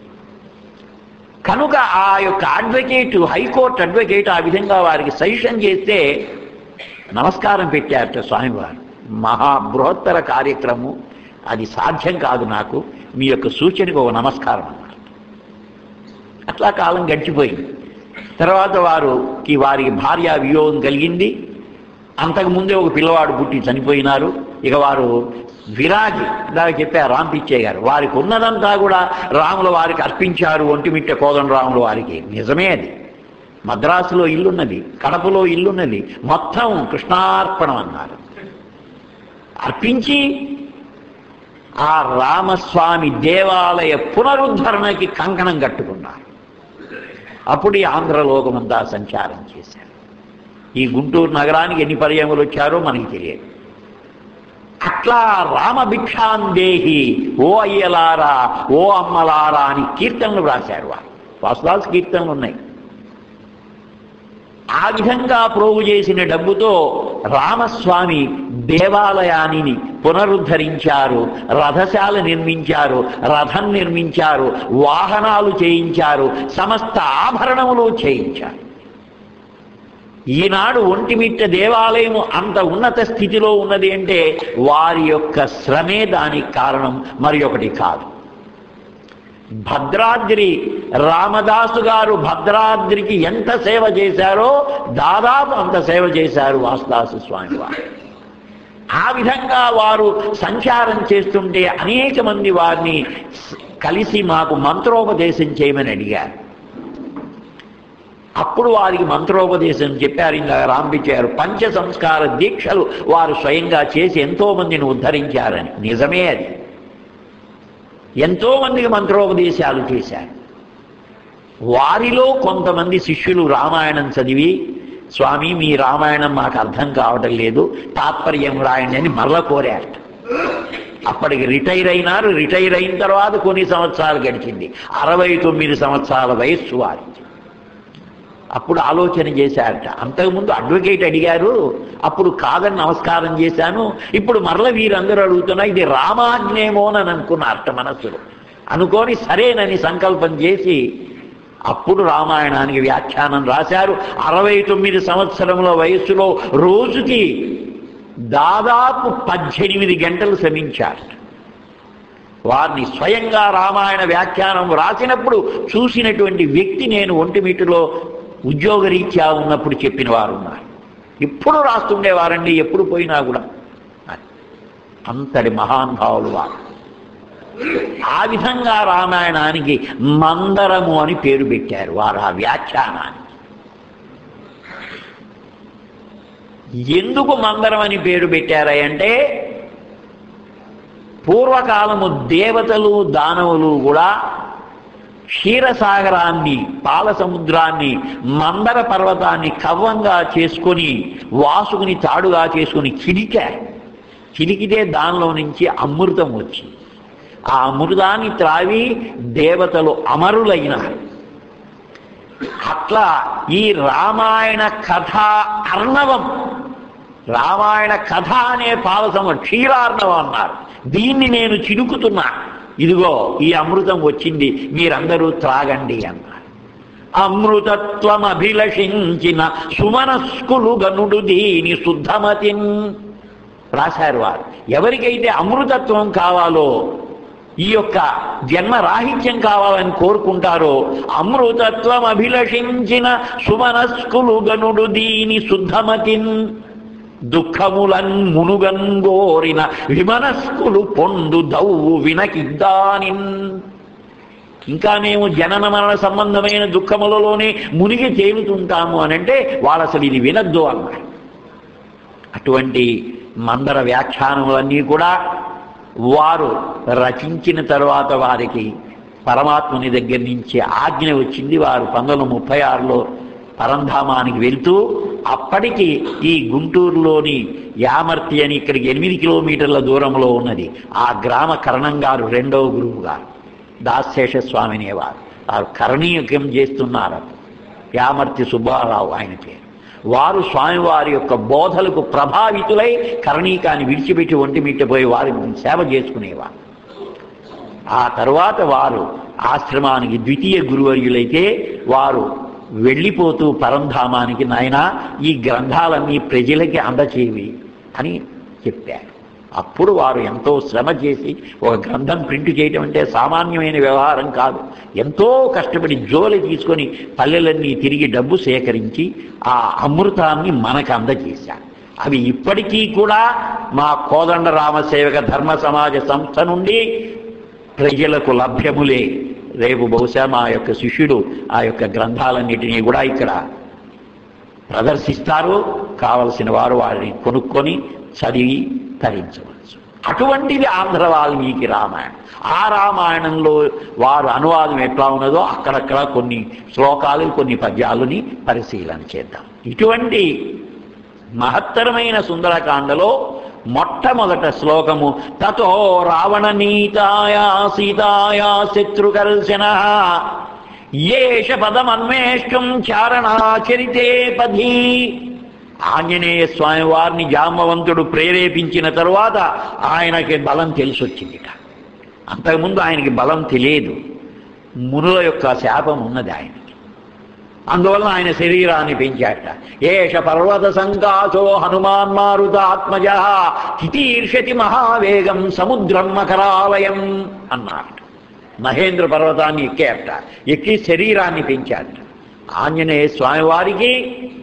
కనుక ఆ యొక్క అడ్వకేట్ హైకోర్టు అడ్వకేట్ ఆ విధంగా వారికి సజెషన్ చేస్తే నమస్కారం పెట్టారట స్వామివారు మహా బృహత్తర కార్యక్రమం అది సాధ్యం కాదు నాకు మీ యొక్క సూచనకు ఒక నమస్కారం అన్నారు అట్లా కాలం గడిచిపోయింది తర్వాత వారికి వారికి భార్య వియోగం కలిగింది అంతకుముందే ఒక పిల్లవాడు పుట్టి చనిపోయినారు ఇక వారు విరాగి ఇందాక చెప్పారు రాంపిచ్చయ్య గారు వారికి ఉన్నదంతా కూడా రాముల వారికి అర్పించారు ఒంటిమిట్ట కోదండ రాముల వారికి నిజమే అది మద్రాసులో ఇల్లున్నది కడపలో ఇల్లున్నది మొత్తం కృష్ణార్పణం అన్నారు అర్పించి ఆ రామస్వామి దేవాలయ పునరుద్ధరణకి కంకణం కట్టుకున్నారు అప్పుడు ఈ ఆంధ్రలోకమంతా సంచారం చేశారు ఈ గుంటూరు నగరానికి ఎన్ని పర్యాములు వచ్చారో మనకి తెలియదు అట్లా రామభిక్షాందేహి ఓ అయ్యలారా ఓ అమ్మలారా అని కీర్తనలు రాశారు వారు వాసుదాస్ కీర్తనలు ఉన్నాయి ఆ విధంగా ప్రోగు చేసిన డబ్బుతో రామస్వామి దేవాలయాన్ని పునరుద్ధరించారు రథశాల నిర్మించారు రథం నిర్మించారు వాహనాలు చేయించారు సమస్త ఆభరణములు చేయించారు ఈనాడు ఒంటిమిట్ట దేవాలయం అంత ఉన్నత స్థితిలో ఉన్నది అంటే వారి యొక్క శ్రమే దానికి కారణం మరి ఒకటి కాదు భద్రాద్రి రామదాసు గారు భద్రాద్రికి ఎంత సేవ చేశారో దాదాపు అంత సేవ చేశారు వాసుదాసు స్వామి వారు ఆ విధంగా వారు సంచారం చేస్తుంటే అనేక మంది వారిని స్- కలిసి మాకు మంత్రోపదేశం చేయమని అడిగారు అప్పుడు వారికి మంత్రోపదేశం చెప్పారు ఇందాక రాంపించారు పంచ సంస్కార దీక్షలు వారు స్వయంగా చేసి ఎంతో మందిని ఉద్ధరించారని నిజమే అది ఎంతో మందికి మంత్రోపదేశాలు చేశారు వారిలో కొంతమంది శిష్యులు రామాయణం చదివి స్వామి మీ రామాయణం మాకు అర్థం కావటం లేదు తాత్పర్యం రాయండి అని మరల కోరారట అప్పటికి రిటైర్ అయినారు రిటైర్ అయిన తర్వాత కొన్ని సంవత్సరాలు గడిచింది అరవై తొమ్మిది సంవత్సరాల వయస్సు వారికి అప్పుడు ఆలోచన చేశారట అంతకుముందు అడ్వకేట్ అడిగారు అప్పుడు కాదని నమస్కారం చేశాను ఇప్పుడు మరల వీరందరూ అడుగుతున్నా ఇది రామాజ్ఞేమోనని అనుకున్నారట మనస్సులో అనుకొని సరేనని సంకల్పం చేసి అప్పుడు రామాయణానికి వ్యాఖ్యానం రాశారు అరవై తొమ్మిది సంవత్సరముల వయస్సులో రోజుకి దాదాపు పద్దెనిమిది గంటలు శ్రమించారు వారిని స్వయంగా రామాయణ వ్యాఖ్యానం రాసినప్పుడు చూసినటువంటి వ్యక్తి నేను ఒంటిమిటిలో ఉద్యోగరీత్యా ఉన్నప్పుడు చెప్పిన వారు ఉన్నారు ఎప్పుడు రాస్తుండేవారండి ఎప్పుడు పోయినా కూడా అంతటి మహానుభావులు వారు ఆ విధంగా రామాయణానికి మందరము అని పేరు పెట్టారు వారు ఆ వ్యాఖ్యానానికి ఎందుకు మందరం అని పేరు పెట్టారంటే పూర్వకాలము దేవతలు దానవులు కూడా క్షీరసాగరాన్ని పాల సముద్రాన్ని మందర పర్వతాన్ని కవ్వంగా చేసుకొని వాసుకుని తాడుగా చేసుకుని చిలికారు చిలికితే దానిలో నుంచి అమృతం వచ్చింది ఆ అమృతాన్ని త్రావి దేవతలు అమరులైనారు అట్లా ఈ రామాయణ కథ అర్ణవం రామాయణ కథ అనే పాలసమ క్షీరార్ణవం అన్నారు దీన్ని నేను చిలుకుతున్నా ఇదిగో ఈ అమృతం వచ్చింది మీరందరూ త్రాగండి అన్నారు అమృతత్వం అభిలషించిన సుమనస్కులు గనుడు దీని శుద్ధమతిన్ రాశారు వారు ఎవరికైతే అమృతత్వం కావాలో ఈ యొక్క జన్మ రాహిత్యం కావాలని కోరుకుంటారో అమృతత్వం అభిలషించిన సుమనస్కులు గనుడు దీని శుద్ధమతిన్ దుఃఖములన్ మునుగన్ గోరిన విమనస్కులు పొందు దౌవు వినకిద్దానిన్ ఇంకా మేము జనన మరణ సంబంధమైన దుఃఖములలోనే మునిగి తేలుతుంటాము అని అంటే వాళ్ళు అసలు ఇది వినద్దు అన్నారు అటువంటి మందర వ్యాఖ్యానములన్నీ కూడా వారు రచించిన తర్వాత వారికి పరమాత్ముని దగ్గర నుంచి ఆజ్ఞ వచ్చింది వారు పంతొమ్మిది ముప్పై ఆరులో పరంధామానికి వెళ్తూ అప్పటికి ఈ గుంటూరులోని యామర్తి అని ఇక్కడికి ఎనిమిది కిలోమీటర్ల దూరంలో ఉన్నది ఆ గ్రామ కరణం గారు రెండవ గురువు గారు దాశేష స్వామి అనేవారు వారు కరణీయకం చేస్తున్నారు యామర్తి సుబ్బారావు ఆయన పేరు వారు స్వామివారి యొక్క బోధలకు ప్రభావితులై కరణీకాన్ని విడిచిపెట్టి ఒంటి మిట్టపోయి వారి సేవ చేసుకునేవారు ఆ తర్వాత వారు ఆశ్రమానికి ద్వితీయ గురువర్యులైతే వారు వెళ్ళిపోతూ పరంధామానికి నాయన ఈ గ్రంథాలన్నీ ప్రజలకి అందచేవి అని చెప్పారు అప్పుడు వారు ఎంతో శ్రమ చేసి ఒక గ్రంథం ప్రింట్ చేయటం అంటే సామాన్యమైన వ్యవహారం కాదు ఎంతో కష్టపడి జోలి తీసుకొని పల్లెలన్నీ తిరిగి డబ్బు సేకరించి ఆ అమృతాన్ని మనకు అందజేశారు అవి ఇప్పటికీ కూడా మా కోదండ రామసేవక ధర్మ సమాజ సంస్థ నుండి ప్రజలకు లభ్యములే రేపు బహుశా మా యొక్క శిష్యుడు ఆ యొక్క గ్రంథాలన్నిటినీ కూడా ఇక్కడ ప్రదర్శిస్తారు కావలసిన వారు వారిని కొనుక్కొని చదివి తరించవచ్చు అటువంటిది ఆంధ్ర వాల్మీకి రామాయణం ఆ రామాయణంలో వారు అనువాదం ఎట్లా ఉన్నదో అక్కడక్కడ కొన్ని శ్లోకాలు కొన్ని పద్యాలని పరిశీలన చేద్దాం ఇటువంటి మహత్తరమైన సుందరకాండలో మొట్టమొదట శ్లోకము తతో రావణ నీతాయా సీతాయా శత్రుకర్శన ఏష పదమన్వేష్టం చారణాచరితే పధీ ఆంజనేయ స్వామి వారిని జాంబవంతుడు ప్రేరేపించిన తరువాత ఆయనకి బలం తెలిసొచ్చిందిట అంతకుముందు ఆయనకి బలం తెలియదు మునుల యొక్క శాపం ఉన్నది ఆయనకి అందువలన ఆయన శరీరాన్ని పెంచాట ఏష పర్వత సంకాశో హనుమాన్ మారుతాత్మజ తితీర్షతి మహావేగం సముద్రం మకరాలయం అన్నారట మహేంద్ర పర్వతాన్ని ఎక్కేట ఎక్కి శరీరాన్ని పెంచాట ఆంజనేయ స్వామివారికి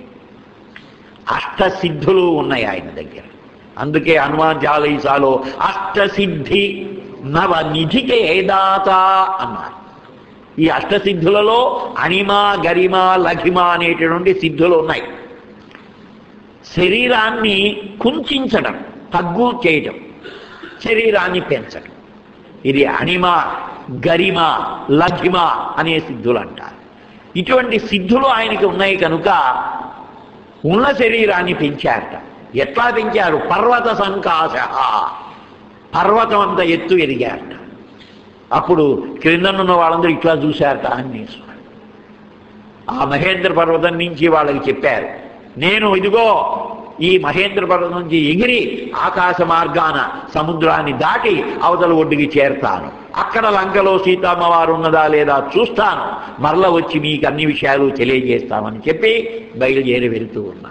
అష్టసిద్ధులు ఉన్నాయి ఆయన దగ్గర అందుకే హనుమాన్ చాలీసాలో అష్టసిద్ధి నవ నిధికే దాత అన్నారు ఈ అష్టసిద్ధులలో అణిమ గరిమ లఘిమ అనేటువంటి సిద్ధులు ఉన్నాయి శరీరాన్ని కుంచడం తగ్గు చేయటం శరీరాన్ని పెంచడం ఇది అణిమ గరిమ లఘిమ అనే సిద్ధులు అంటారు ఇటువంటి సిద్ధులు ఆయనకి ఉన్నాయి కనుక ఉన్న శరీరాన్ని పెంచారట ఎట్లా పెంచారు పర్వత సంకాశ పర్వతం అంత ఎత్తు ఎదిగారట అప్పుడు క్రిందనున్న వాళ్ళందరూ ఇట్లా చూశారట ఆంజనేయ స్వామి ఆ మహేంద్ర పర్వతం నుంచి వాళ్ళకి చెప్పారు నేను ఇదిగో ఈ మహేంద్ర పర్వతం నుంచి ఎగిరి ఆకాశ మార్గాన సముద్రాన్ని దాటి అవతల ఒడ్డుకి చేరతాను అక్కడ లంకలో సీతమ్మవారు ఉన్నదా లేదా చూస్తాను మరల వచ్చి మీకు అన్ని విషయాలు తెలియజేస్తామని చెప్పి బయలుదేరి వెళుతూ ఉన్నారు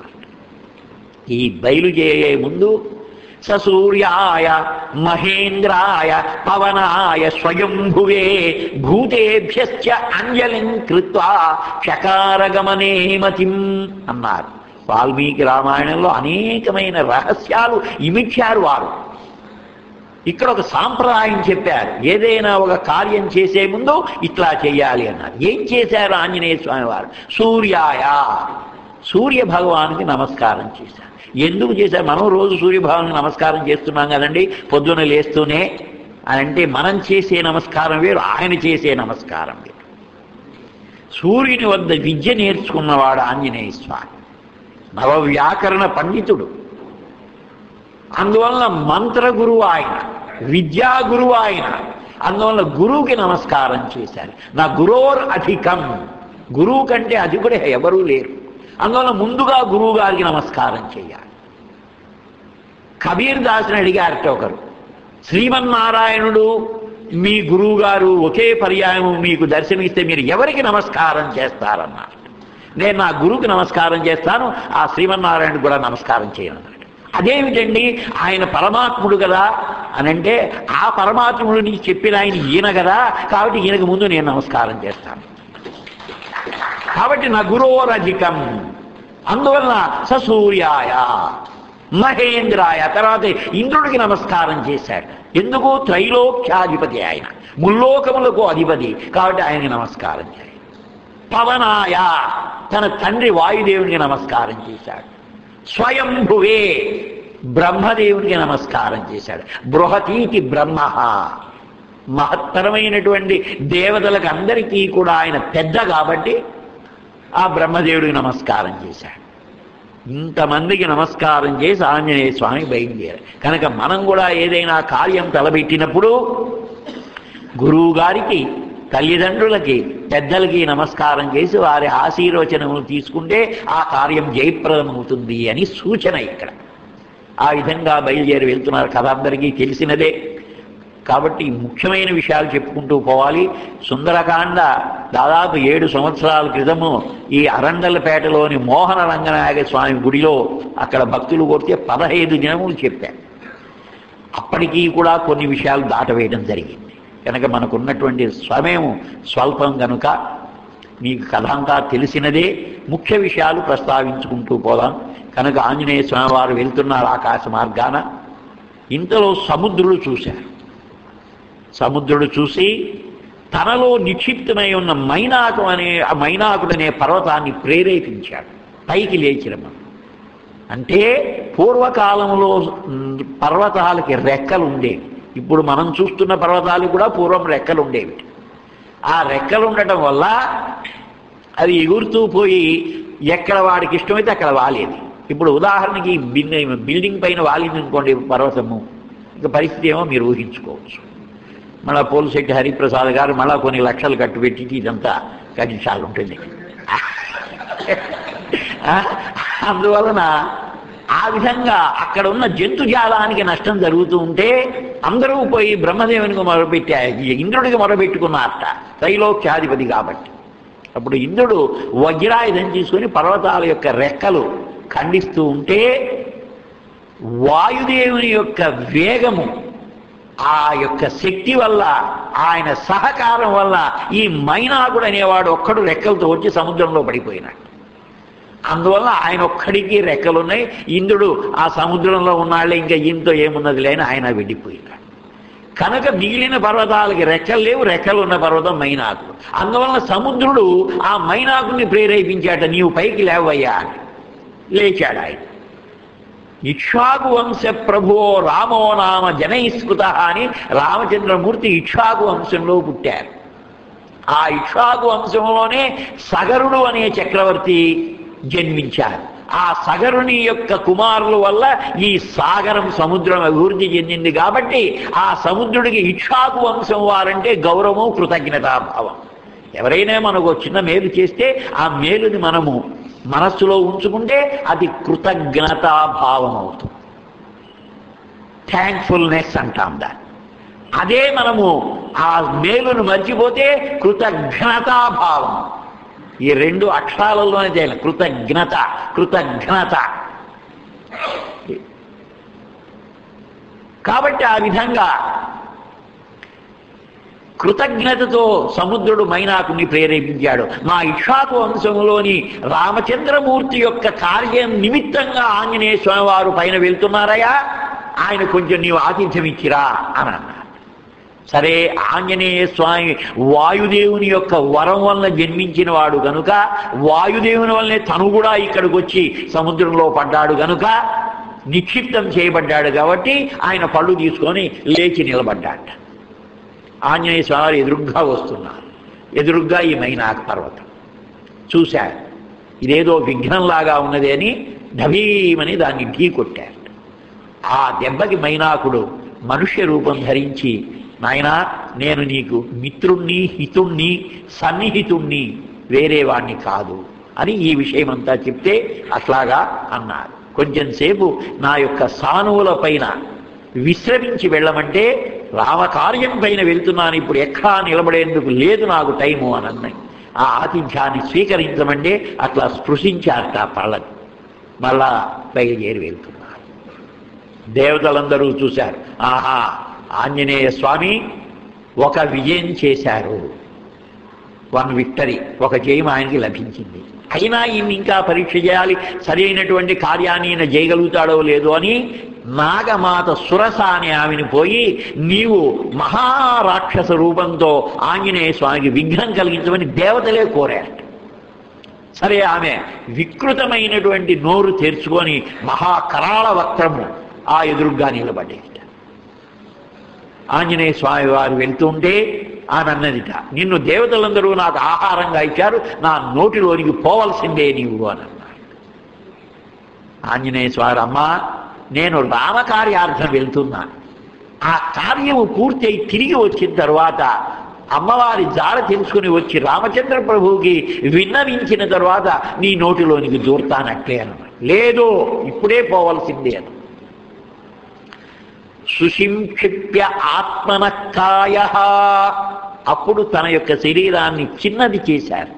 ఈ బయలుదేరే ముందు ససూర్యాయ మహేంద్రాయ పవనాయ స్వయంభువే భూతేభ్యశ్చ అంజలిం కృత్వా చకారగమనే మతిం అన్నారు వాల్మీకి రామాయణంలో అనేకమైన రహస్యాలు ఇమిచ్చారు వారు ఇక్కడ ఒక సాంప్రదాయం చెప్పారు ఏదైనా ఒక కార్యం చేసే ముందు ఇట్లా చేయాలి అన్నారు ఏం చేశారు ఆంజనేయ స్వామి వారు సూర్యాయ సూర్య భగవానికి నమస్కారం చేశారు ఎందుకు చేశారు మనం రోజు సూర్య భగవానికి నమస్కారం చేస్తున్నాం కదండి పొద్దున లేస్తూనే అని అంటే మనం చేసే నమస్కారం వేరు ఆయన చేసే నమస్కారం వేరు సూర్యుని వద్ద విద్య నేర్చుకున్నవాడు ఆంజనేయ స్వామి నవ వ్యాకరణ పండితుడు అందువల్ల మంత్ర గురువు ఆయన విద్యా గురువు ఆయన అందువల్ల గురువుకి నమస్కారం చేశారు నా గురోర్ అధికం గురువు కంటే అధికుడే ఎవరూ లేరు అందువల్ల ముందుగా గురువు గారికి నమస్కారం చేయాలి కబీర్ దాసుని అడిగారట ఒకరు శ్రీమన్నారాయణుడు మీ గురువు గారు ఒకే పర్యాయం మీకు దర్శనమిస్తే మీరు ఎవరికి నమస్కారం చేస్తారన్నారు నేను నా గురువుకి నమస్కారం చేస్తాను ఆ శ్రీమన్నారాయణుడు కూడా నమస్కారం చేయను అదేమిటండి ఆయన పరమాత్ముడు కదా అని అంటే ఆ పరమాత్ముడు నీకు చెప్పిన ఆయన ఈయన కదా కాబట్టి ఈయనకు ముందు నేను నమస్కారం చేస్తాను కాబట్టి నా గురోరధికం అందువలన ససూర్యాయ మహేంద్రాయ తర్వాత ఇంద్రుడికి నమస్కారం చేశాడు ఎందుకు త్రైలోక్యాధిపతి ఆయన ముల్లోకములకు అధిపతి కాబట్టి ఆయనకి నమస్కారం చేయాలి పవనాయ తన తండ్రి వాయుదేవునికి నమస్కారం చేశాడు స్వయంభువే బ్రహ్మదేవునికి నమస్కారం చేశాడు బృహతీతి బ్రహ్మ మహత్తరమైనటువంటి దేవతలకు అందరికీ కూడా ఆయన పెద్ద కాబట్టి ఆ బ్రహ్మదేవుడికి నమస్కారం చేశాడు ఇంతమందికి నమస్కారం చేసి ఆంజనేయ స్వామి బయలుదేరారు కనుక మనం కూడా ఏదైనా కార్యం తలబెట్టినప్పుడు గురువు గారికి తల్లిదండ్రులకి పెద్దలకి నమస్కారం చేసి వారి ఆశీర్వచనములు తీసుకుంటే ఆ కార్యం జయప్రదమవుతుంది అని సూచన ఇక్కడ ఆ విధంగా బయలుదేరి వెళ్తున్నారు కథ అందరికీ తెలిసినదే కాబట్టి ముఖ్యమైన విషయాలు చెప్పుకుంటూ పోవాలి సుందరకాండ దాదాపు ఏడు సంవత్సరాల క్రితము ఈ అరండలపేటలోని మోహన రంగనాయక స్వామి గుడిలో అక్కడ భక్తులు కొడితే పదహైదు దినములు చెప్పారు అప్పటికీ కూడా కొన్ని విషయాలు దాటవేయడం జరిగింది కనుక మనకున్నటువంటి సమయం స్వల్పం కనుక మీకు కథ అంతా తెలిసినదే ముఖ్య విషయాలు ప్రస్తావించుకుంటూ పోదాం కనుక ఆంజనేయ స్వామి వారు వెళ్తున్నారు ఆకాశ మార్గాన ఇంతలో సముద్రుడు చూశారు సముద్రుడు చూసి తనలో నిక్షిప్తమై ఉన్న మైనాకు అనే ఆ మైనాకుడు అనే పర్వతాన్ని ప్రేరేపించాడు పైకి లేచిరమ్మ అంటే పూర్వకాలంలో మ్, పర్వతాలకి రెక్కలు ఉండేవి ఇప్పుడు మనం చూస్తున్న పర్వతాలు కూడా పూర్వం రెక్కలు ఉండేవి ఆ రెక్కలు ఉండటం వల్ల అది ఎగురుతూ పోయి ఎక్కడ వాడికి ఇష్టమైతే అక్కడ వాలేది ఇప్పుడు ఉదాహరణకి బిల్డింగ్ బిల్డింగ్ పైన వాలింది అనుకోండి పర్వతము ఇక పరిస్థితి ఏమో మీరు ఊహించుకోవచ్చు మళ్ళా పోలిశెట్టి హరిప్రసాద్ గారు మళ్ళా కొన్ని లక్షలు కట్టు పెట్టి ఇదంతా కట్టించాలి ఉంటుంది ఆ, అందువలన ఆ విధంగా అక్కడ ఉన్న జంతుజాలానికి నష్టం జరుగుతూ ఉంటే అందరూ పోయి బ్రహ్మదేవునికి మొరపెట్టా ఇంద్రుడికి మొరపెట్టుకున్నారట త్రైలోక్యాధిపతి కాబట్టి అప్పుడు ఇంద్రుడు వజ్రాయుధం తీసుకొని పర్వతాల యొక్క రెక్కలు ఖండిస్తూ ఉంటే వాయుదేవుని యొక్క వేగము ఆ యొక్క శక్తి వల్ల ఆయన సహకారం వల్ల ఈ మైనాకుడు అనేవాడు ఒక్కడు రెక్కలతో వచ్చి సముద్రంలో పడిపోయినాడు అందువల్ల ఆయన ఒక్కడికి రెక్కలున్నాయి ఇంద్రుడు ఆ సముద్రంలో ఉన్నాళ్ళే ఇంకా ఈయనతో ఏమున్నది లేని ఆయన వెళ్ళిపోయినాడు కనుక మిగిలిన పర్వతాలకి రెక్కలు లేవు రెక్కలు ఉన్న పర్వతం మైనాకు అందువలన సముద్రుడు ఆ మైనాకుని ప్రేరేపించాట నీవు పైకి లేవయ్యా అని లేచాడు ఆయన ఇక్ష్వాకు వంశ ప్రభువో రామో నామ జనైస్కృత అని రామచంద్రమూర్తి ఇక్ష్వాకు వంశంలో పుట్టారు ఆ ఇక్ష్వాకు వంశంలోనే సగరుడు అనే చక్రవర్తి జన్మించారు ఆ సగరుని యొక్క కుమారుల వల్ల ఈ సాగరం సముద్రం అభివృద్ధి చెందింది కాబట్టి ఆ సముద్రుడికి ఇక్ష్వాకు వంశం వారంటే గౌరవం కృతజ్ఞతాభావం ఎవరైనా మనకు ఒక చిన్న మేలు చేస్తే ఆ మేలుని మనము మనస్సులో ఉంచుకుంటే అది కృతజ్ఞతాభావం అవుతుంది థ్యాంక్ఫుల్నెస్ అంటాం దాన్ని అదే మనము ఆ మేలును మర్చిపోతే కృతజ్ఞతాభావం ఈ రెండు అక్షరాలలోనే చేయాలి కృతజ్ఞత కృతజ్ఞత కాబట్టి ఆ విధంగా కృతజ్ఞతతో సముద్రుడు మైనాకుని ప్రేరేపించాడు మా ఇక్షాకు వంశంలోని రామచంద్రమూర్తి యొక్క కార్యం నిమిత్తంగా ఆంజనేయ స్వామివారు పైన వెళ్తున్నారయా ఆయన కొంచెం నీవు ఆతిథ్యం ఇచ్చిరా అని అన్నారు సరే ఆంజనేయ స్వామి వాయుదేవుని యొక్క వరం వలన జన్మించిన వాడు గనుక వాయుదేవుని వల్లనే తను కూడా ఇక్కడికి వచ్చి సముద్రంలో పడ్డాడు గనుక నిక్షిప్తం చేయబడ్డాడు కాబట్టి ఆయన పళ్ళు తీసుకొని లేచి నిలబడ్డాడు ఆంజనేయ స్వామి ఎదురుగ్గా వస్తున్నారు ఎదురుగ్గా ఈ మైనాక పర్వతం చూశారు ఇదేదో విఘ్నంలాగా ఉన్నది అని ఢభీమని దాన్ని ఢీ కొట్టారు ఆ దెబ్బకి మైనాకుడు మనుష్య రూపం ధరించి నాయనా నేను నీకు మిత్రుణ్ణి హితుణ్ణి సన్నిహితుణ్ణి వేరే వాణ్ణి కాదు అని ఈ విషయమంతా చెప్తే అట్లాగా అన్నారు కొంచెం సేపు నా యొక్క సానువుల పైన విశ్రమించి వెళ్ళమంటే రామకార్యం పైన వెళ్తున్నాను ఇప్పుడు ఎక్కడా నిలబడేందుకు లేదు నాకు టైము అని అన్నాయి ఆ ఆతిథ్యాన్ని స్వీకరించమంటే అట్లా స్పృశించారట ఆ పళ్ళని మళ్ళా బయలుదేరి వెళ్తున్నారు దేవతలందరూ చూశారు ఆహా ఆంజనేయ స్వామి ఒక విజయం చేశారు వన్ విక్టరీ ఒక జయం ఆయనకి లభించింది అయినా ఈయన ఇంకా పరీక్ష చేయాలి సరైనటువంటి కార్యాన్ని ఈయన చేయగలుగుతాడో లేదో అని నాగమాత సురస అనే ఆమెను పోయి నీవు మహారాక్షస రూపంతో ఆంజనేయ స్వామికి విఘ్నం కలిగించమని దేవతలే కోరారు సరే ఆమె వికృతమైనటువంటి నోరు తెరుచుకొని మహాకరాళ వక్రము ఆ ఎదురుగ్గా నిలబడేట ఆంజనేయ స్వామి వారు వెళ్తుంటే ఆమె అన్నదిట నిన్ను దేవతలందరూ నాకు ఆహారంగా ఇచ్చారు నా నోటిలోనికి పోవలసిందే నీవు అని అన్నాడు ఆంజనేయ స్వామి అమ్మ నేను రామకార్యార్థం వెళ్తున్నాను ఆ కార్యము పూర్తయి తిరిగి వచ్చిన తర్వాత అమ్మవారి జాడ తెలుసుకుని వచ్చి రామచంద్ర ప్రభువుకి విన్నవించిన తర్వాత నీ నోటిలోనికి దూర్తానట్లే అన్నమాట లేదు ఇప్పుడే పోవలసిందే అని సుశింక్షిప్య ఆత్మనకాయ అప్పుడు తన యొక్క శరీరాన్ని చిన్నది చేశారట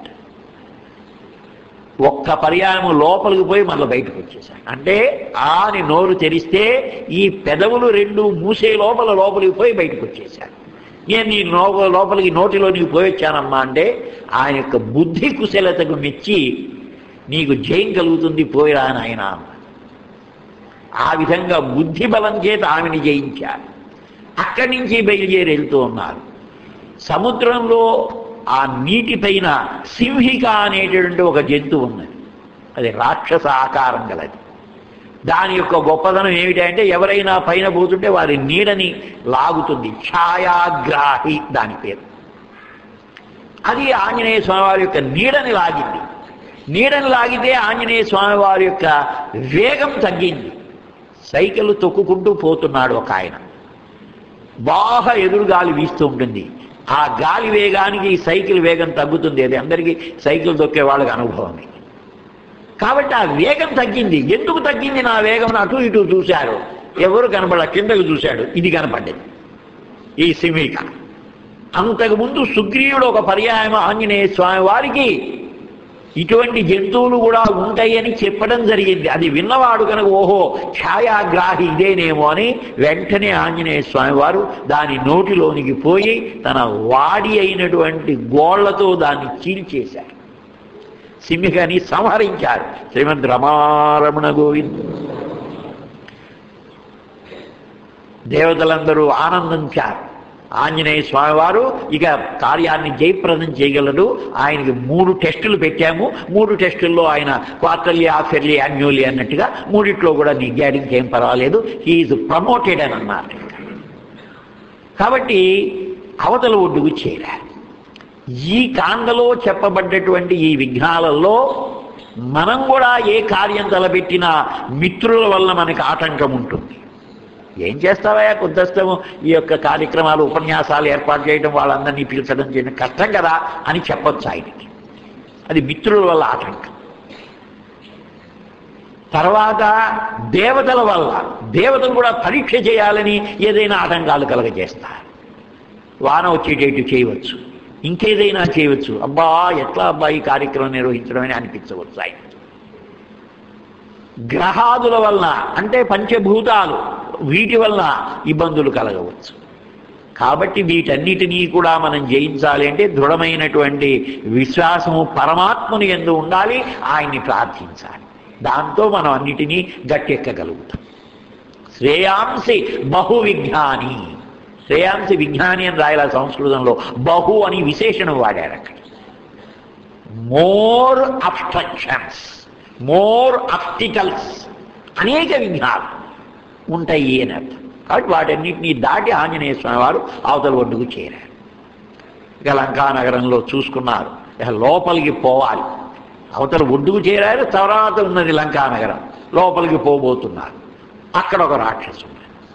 ఒక్క పర్యాయం లోపలికి పోయి మళ్ళీ బయటకు వచ్చేసాడు అంటే ఆని నోరు తెరిస్తే ఈ పెదవులు రెండు మూసే లోపల లోపలికి పోయి బయటకు వచ్చేసాడు నేను నీ నో లోపలికి నోటిలోనికి పోయి వచ్చానమ్మా అంటే ఆయన యొక్క బుద్ధి కుశలతకు మెచ్చి నీకు జయం కలుగుతుంది పోయిరా అని ఆయన అన్నాడు. ఆ విధంగా బుద్ధి బలం చేత ఆమెని జయించారు అక్కడి నుంచి బయలుదేరి వెళ్తూ ఉన్నారు సముద్రంలో ఆ నీటి పైన సింహిక అనేటటువంటి ఒక జంతువు ఉన్నది అది రాక్షస ఆకారం గలది దాని యొక్క గొప్పదనం ఏమిటంటే ఎవరైనా పైన పోతుంటే వారి నీడని లాగుతుంది ఛాయాగ్రాహి దాని పేరు అది ఆంజనేయ స్వామి వారి యొక్క నీడని లాగింది నీడని లాగితే ఆంజనేయ స్వామి వారి యొక్క వేగం తగ్గింది సైకిల్ తొక్కుకుంటూ పోతున్నాడు ఒక ఆయన బాగా ఎదురు గాలి వీస్తూ ఉంటుంది ఆ గాలి వేగానికి ఈ సైకిల్ వేగం తగ్గుతుంది అది అందరికీ సైకిల్ తొక్కే వాళ్ళకి అనుభవమే కాబట్టి ఆ వేగం తగ్గింది ఎందుకు తగ్గింది నా వేగం అటు ఇటు చూశారు ఎవరు కనపడ కిందకు చూశాడు ఇది కనపడ్డది ఈ సింహిక అంతకుముందు సుగ్రీవుడు ఒక పర్యాయం ఆంజనేయ స్వామి వారికి ఇటువంటి జంతువులు కూడా ఉంటాయని చెప్పడం జరిగింది అది విన్నవాడు కనుక ఓహో ఛాయాగ్రాహి ఇదేనేమో అని వెంటనే ఆంజనేయ స్వామి వారు దాని నోటిలోనికి పోయి తన వాడి అయినటువంటి గోళ్లతో దాన్ని చీల్చేశారు సింహికని సంహరించారు శ్రీమద్ రమారమణ గోవింద్ దేవతలందరూ ఆనందించారు ఆంజనేయ స్వామివారు ఇక కార్యాన్ని జయప్రదం చేయగలడు ఆయనకి మూడు టెస్టులు పెట్టాము మూడు టెస్టుల్లో ఆయన క్వార్టర్లీ హాఫర్లీ యాన్యువల్లీ అన్నట్టుగా మూడిట్లో కూడా నెగ్గాడు ఇంకేం పర్వాలేదు హీఈస్ ప్రమోటెడ్ అని అన్నారు కాబట్టి అవతల ఒడ్డుకు చేరారు ఈ కాండలో చెప్పబడ్డటువంటి ఈ విఘ్నాలలో మనం కూడా ఏ కార్యం తలపెట్టినా మిత్రుల వల్ల మనకి ఆటంకం ఉంటుంది ఏం చేస్తావా కొద్దస్తము ఈ యొక్క కార్యక్రమాలు ఉపన్యాసాలు ఏర్పాటు చేయడం వాళ్ళందరినీ పిలిచడం చేయడం కష్టం కదా అని చెప్పొచ్చు ఆయనకి అది మిత్రుల వల్ల ఆటంకం తర్వాత దేవతల వల్ల దేవతలు కూడా పరీక్ష చేయాలని ఏదైనా ఆటంకాలు కలగజేస్తారు వాన వచ్చేటట్టు చేయవచ్చు ఇంకేదైనా చేయవచ్చు అబ్బా ఎట్లా అబ్బా ఈ కార్యక్రమం నిర్వహించడం అని అనిపించవచ్చు ఆయన గ్రహాదుల వలన అంటే పంచభూతాలు వీటి వలన ఇబ్బందులు కలగవచ్చు కాబట్టి వీటన్నిటినీ కూడా మనం జయించాలి అంటే దృఢమైనటువంటి విశ్వాసము పరమాత్మని ఎందు ఉండాలి ఆయన్ని ప్రార్థించాలి దాంతో మనం అన్నిటినీ గట్టెక్కగలుగుతాం శ్రేయాంసి బహు విజ్ఞాని శ్రేయాంసి విజ్ఞాని అని రాయాల సంస్కృతంలో బహు అని విశేషణం వాడారు అక్కడ మోర్ అబ్స్ట్రక్షన్స్ మోర్ అబ్స్టికల్స్ అనేక విఘ్నాలు ఉంటాయి అని అర్థం కాబట్టి వాటన్నిటినీ దాటి ఆంజనేయ స్వామి వారు అవతల ఒడ్డుకు చేరారు ఇక లంకా నగరంలో చూసుకున్నారు ఇక లోపలికి పోవాలి అవతల ఒడ్డుకు చేరారు తర్వాత ఉన్నది లంకా నగరం లోపలికి పోబోతున్నారు అక్కడ ఒక రాక్షసుడు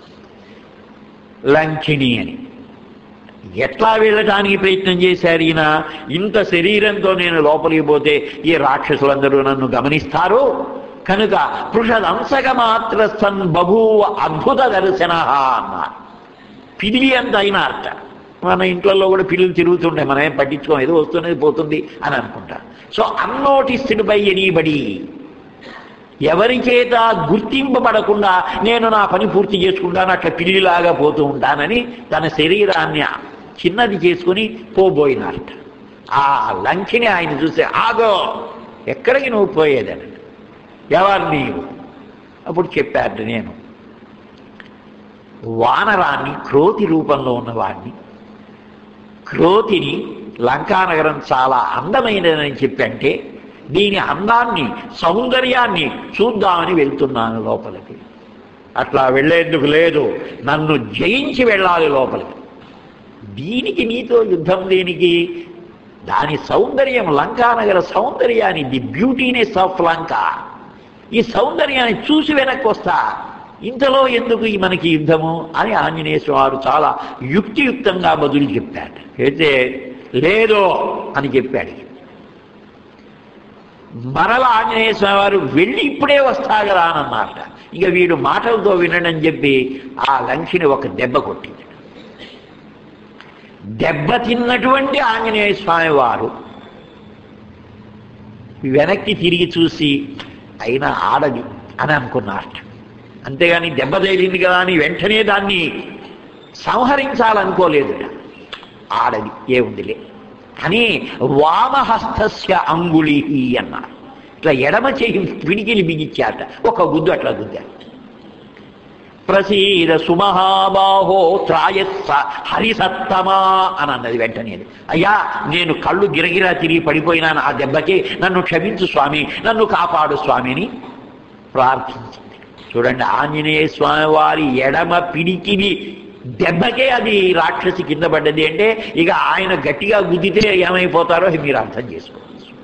లంకిణి అని ఎట్లా వెళ్ళటానికి ప్రయత్నం చేశారు ఈయన ఇంత శరీరంతో నేను లోపలికి పోతే ఈ రాక్షసులందరూ నన్ను గమనిస్తారు కనుక పృషదంశక మాత్ర సన్ బభూవ అద్భుత దర్శన అన్నారు పిదిలి అంత అయినా అర్థ మన ఇంట్లో కూడా పిల్లలు తిరుగుతుండే మనం ఏం పట్టించుకోం ఏదో వస్తున్నది పోతుంది అని అనుకుంటా సో అన్నోటిస్డ్ బై ఎనీబడి ఎవరి చేత గుర్తింపబడకుండా నేను నా పని పూర్తి చేసుకుంటాను అట్లా పిల్లిలాగా పోతూ ఉంటానని తన శరీరాన్ని చిన్నది చేసుకుని పోబోయినారట ఆ లంకిని ఆయన చూస్తే ఆగో ఎక్కడికి నువ్వు పోయేదని ఎవరు నీవు అప్పుడు చెప్పారట నేను వానరాన్ని క్రోతి రూపంలో ఉన్నవాడిని క్రోతిని లంకానగరం చాలా అందమైనదని చెప్పంటే దీని అందాన్ని సౌందర్యాన్ని చూద్దామని వెళ్తున్నాను లోపలికి అట్లా వెళ్ళేందుకు లేదు నన్ను జయించి వెళ్ళాలి లోపలికి దీనికి నీతో యుద్ధం దేనికి దాని సౌందర్యం లంకానగర సౌందర్యాన్ని ది బ్యూటీనెస్ ఆఫ్ లంక ఈ సౌందర్యాన్ని చూసి వెనక్కి వస్తా ఇంతలో ఎందుకు ఈ మనకి యుద్ధము అని ఆంజనేయ స్వామి చాలా యుక్తియుక్తంగా బదులు చెప్పాడు అయితే లేదు అని చెప్పాడు మరల ఆంజనేయ స్వామి వారు వెళ్ళి ఇప్పుడే వస్తా కదా అని అన్నమాట ఇక వీడు మాటలతో వినడని చెప్పి ఆ లంకిని ఒక దెబ్బ కొట్టింది దెబ్బ తిన్నటువంటి ఆంజనేయ స్వామి వారు వెనక్కి తిరిగి చూసి అయినా ఆడది అని అనుకున్నారట అంతేగాని దెబ్బ తగిలింది కదా అని వెంటనే దాన్ని సంహరించాలనుకోలేదు ఆడది ఏముందిలే అని వామహస్తస్య అంగుళి అన్నారు ఇట్లా ఎడమ చేయి పిడికిలి బిగించాట ఒక గుద్దు అట్లా గుద్దారు ప్రసీద సుమహాబాహో త్రాయస్స హరిసత్తమా అని అన్నది వెంటనే అయ్యా నేను కళ్ళు గిరగిరా తిరిగి పడిపోయినాను ఆ దెబ్బకి నన్ను క్షమించు స్వామి నన్ను కాపాడు స్వామిని ప్రార్థించింది చూడండి ఆంజనేయ స్వామి వారి ఎడమ పిడికిని దెబ్బకే అది రాక్షసి కింద పడ్డది అంటే ఇక ఆయన గట్టిగా గుద్దితే ఏమైపోతారో మీరు అర్థం చేసుకోవచ్చు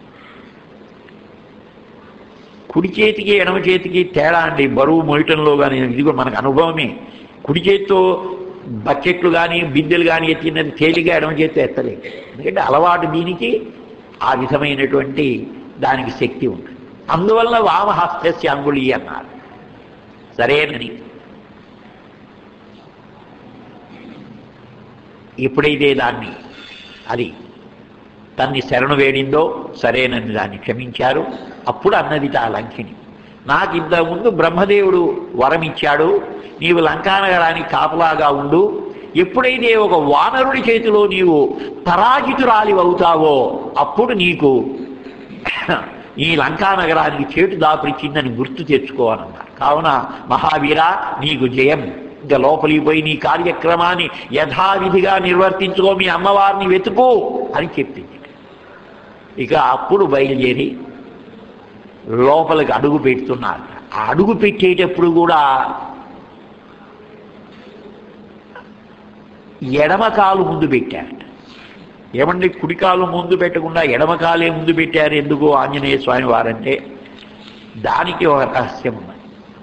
కుడి చేతికి ఎడమ చేతికి తేడా అండి బరువు మోయటంలో కానీ ఇది కూడా మనకు అనుభవమే కుడి చేతితో బకెట్లు కానీ బిందెలు కానీ ఎత్తినది తేలిగా ఎడమ చేతితో ఎత్తలేదు ఎందుకంటే అలవాటు దీనికి ఆ విధమైనటువంటి దానికి శక్తి ఉంది అందువల్ల వామహస్తస్య అంగుళి అన్నారు సరేనని ఎప్పుడైతే దాన్ని అది తన్ని శరణు వేడిందో సరేనని దాన్ని క్షమించారు అప్పుడు అన్నది ఆ లంకిని నాకు ఇంతకుముందు బ్రహ్మదేవుడు వరం ఇచ్చాడు నీవు లంకానగరానికి కాపులాగా ఉండు ఎప్పుడైతే ఒక వానరుడి చేతిలో నీవు పరాజితురాలి అవుతావో అప్పుడు నీకు ఈ లంకానగరానికి చేటు దాపురిచ్చిందని గుర్తు తెచ్చుకోవాలన్నారు కావున మహావీర నీకు జయం ఇంకా లోపలికి పోయి నీ కార్యక్రమాన్ని యథావిధిగా నిర్వర్తించుకో మీ అమ్మవారిని వెతుకు అని చెప్పింది ఇక అప్పుడు బయలుదేరి లోపలికి అడుగు పెడుతున్నారు ఆ అడుగు పెట్టేటప్పుడు కూడా ఎడమ కాలు ముందు పెట్టారు ఏమండి కుడి కాలు ముందు పెట్టకుండా ఎడమ కాలే ముందు పెట్టారు ఎందుకు ఆంజనేయ స్వామి వారంటే దానికి ఒక రహస్యం ఉన్నది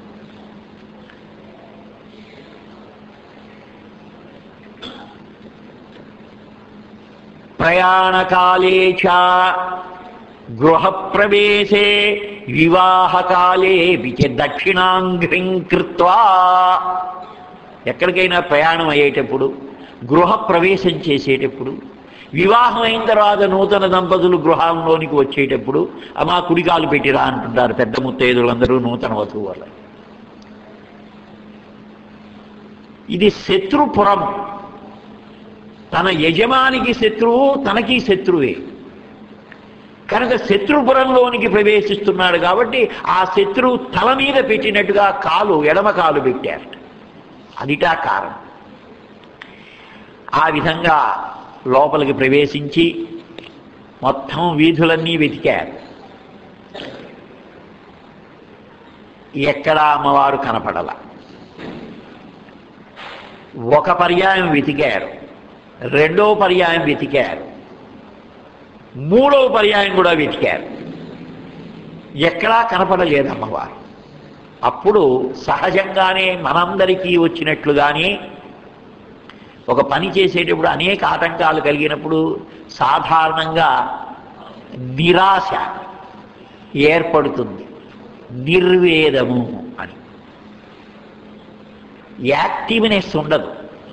ప్రయాణకాలే చ గృహప్రవేశే వివాహకాలే విచ దక్షిణాంఘ్రిం కృత్వా ఎక్కడికైనా ప్రయాణం అయ్యేటప్పుడు గృహ ప్రవేశం చేసేటప్పుడు వివాహం అయిన తర్వాత నూతన దంపతులు గృహంలోనికి వచ్చేటప్పుడు అమ్మా కుడికాలు పెట్టిరా అంటుంటారు పెద్ద ముత్తైదులందరూ నూతన వధువు వల్ల ఇది శత్రుపురం తన యజమానికి శత్రువు తనకి శత్రువే కనుక శత్రుపురంలోనికి ప్రవేశిస్తున్నాడు కాబట్టి ఆ శత్రువు తల మీద పెట్టినట్టుగా కాలు ఎడమ కాలు పెట్టారు అదిటా కారణం ఆ విధంగా లోపలికి ప్రవేశించి మొత్తం వీధులన్నీ వెతికారు ఎక్కడా అమ్మవారు కనపడల ఒక పర్యాయం వెతికారు రెండో పర్యాయం వెతికారు మూడో పర్యాయం కూడా వెతికారు ఎక్కడా కనపడలేదు అమ్మవారు అప్పుడు సహజంగానే మనందరికీ వచ్చినట్లుగానే ఒక పని చేసేటప్పుడు అనేక ఆటంకాలు కలిగినప్పుడు సాధారణంగా నిరాశ ఏర్పడుతుంది నిర్వేదము అని యాక్టివ్నెస్ ఉండదు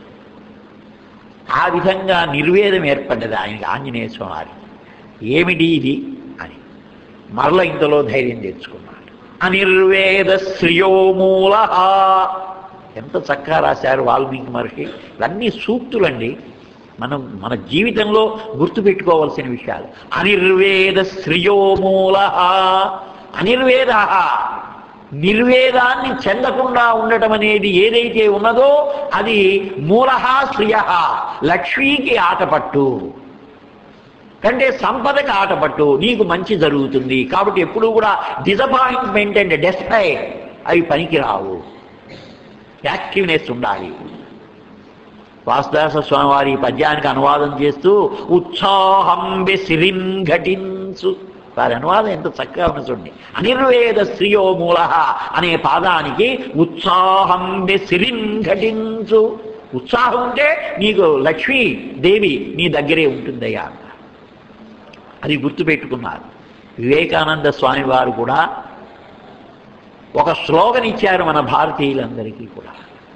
ఆ విధంగా నిర్వేదం ఏర్పడ్డది ఆయనకి ఆంజనేయ స్వామి ఏమిటి ఇది అని మరల ఇంతలో ధైర్యం తెచ్చుకున్నాడు అనిర్వేద శ్రియోమూల ఎంత చక్కగా రాశారు వాల్మీకి మహర్షి ఇవన్నీ సూక్తులండి మనం మన జీవితంలో గుర్తుపెట్టుకోవాల్సిన విషయాలు అనిర్వేద శ్రియోమూల అనిర్వేద నిర్వేదాన్ని చెందకుండా ఉండటం అనేది ఏదైతే ఉన్నదో అది మూల శ్రియ లక్ష్మీకి ఆటపట్టు కంటే సంపదకి ఆటపట్టు నీకు మంచి జరుగుతుంది కాబట్టి ఎప్పుడూ కూడా డిసపాయింట్మెంట్ అండ్ డెస్పైర్ అవి పనికిరావు యాక్టివ్నెస్ ఉండాలి వాసుదాస స్వామివారి ఈ పద్యానికి అనువాదం చేస్తూ ఉత్సాహం సిరిం ఘటించు వారి అనువాదం ఎంత చక్కగా ఉన్న చూడండి అనిర్వేద శ్రియో మూల అనే పాదానికి ఉత్సాహం సిరిం ఘటించు ఉత్సాహం ఉంటే నీకు లక్ష్మీ దేవి నీ దగ్గరే ఉంటుందయ్యా అది గుర్తుపెట్టుకున్నారు వివేకానంద స్వామి వారు కూడా ఒక స్లోగన్ ఇచ్చారు మన భారతీయులందరికీ కూడా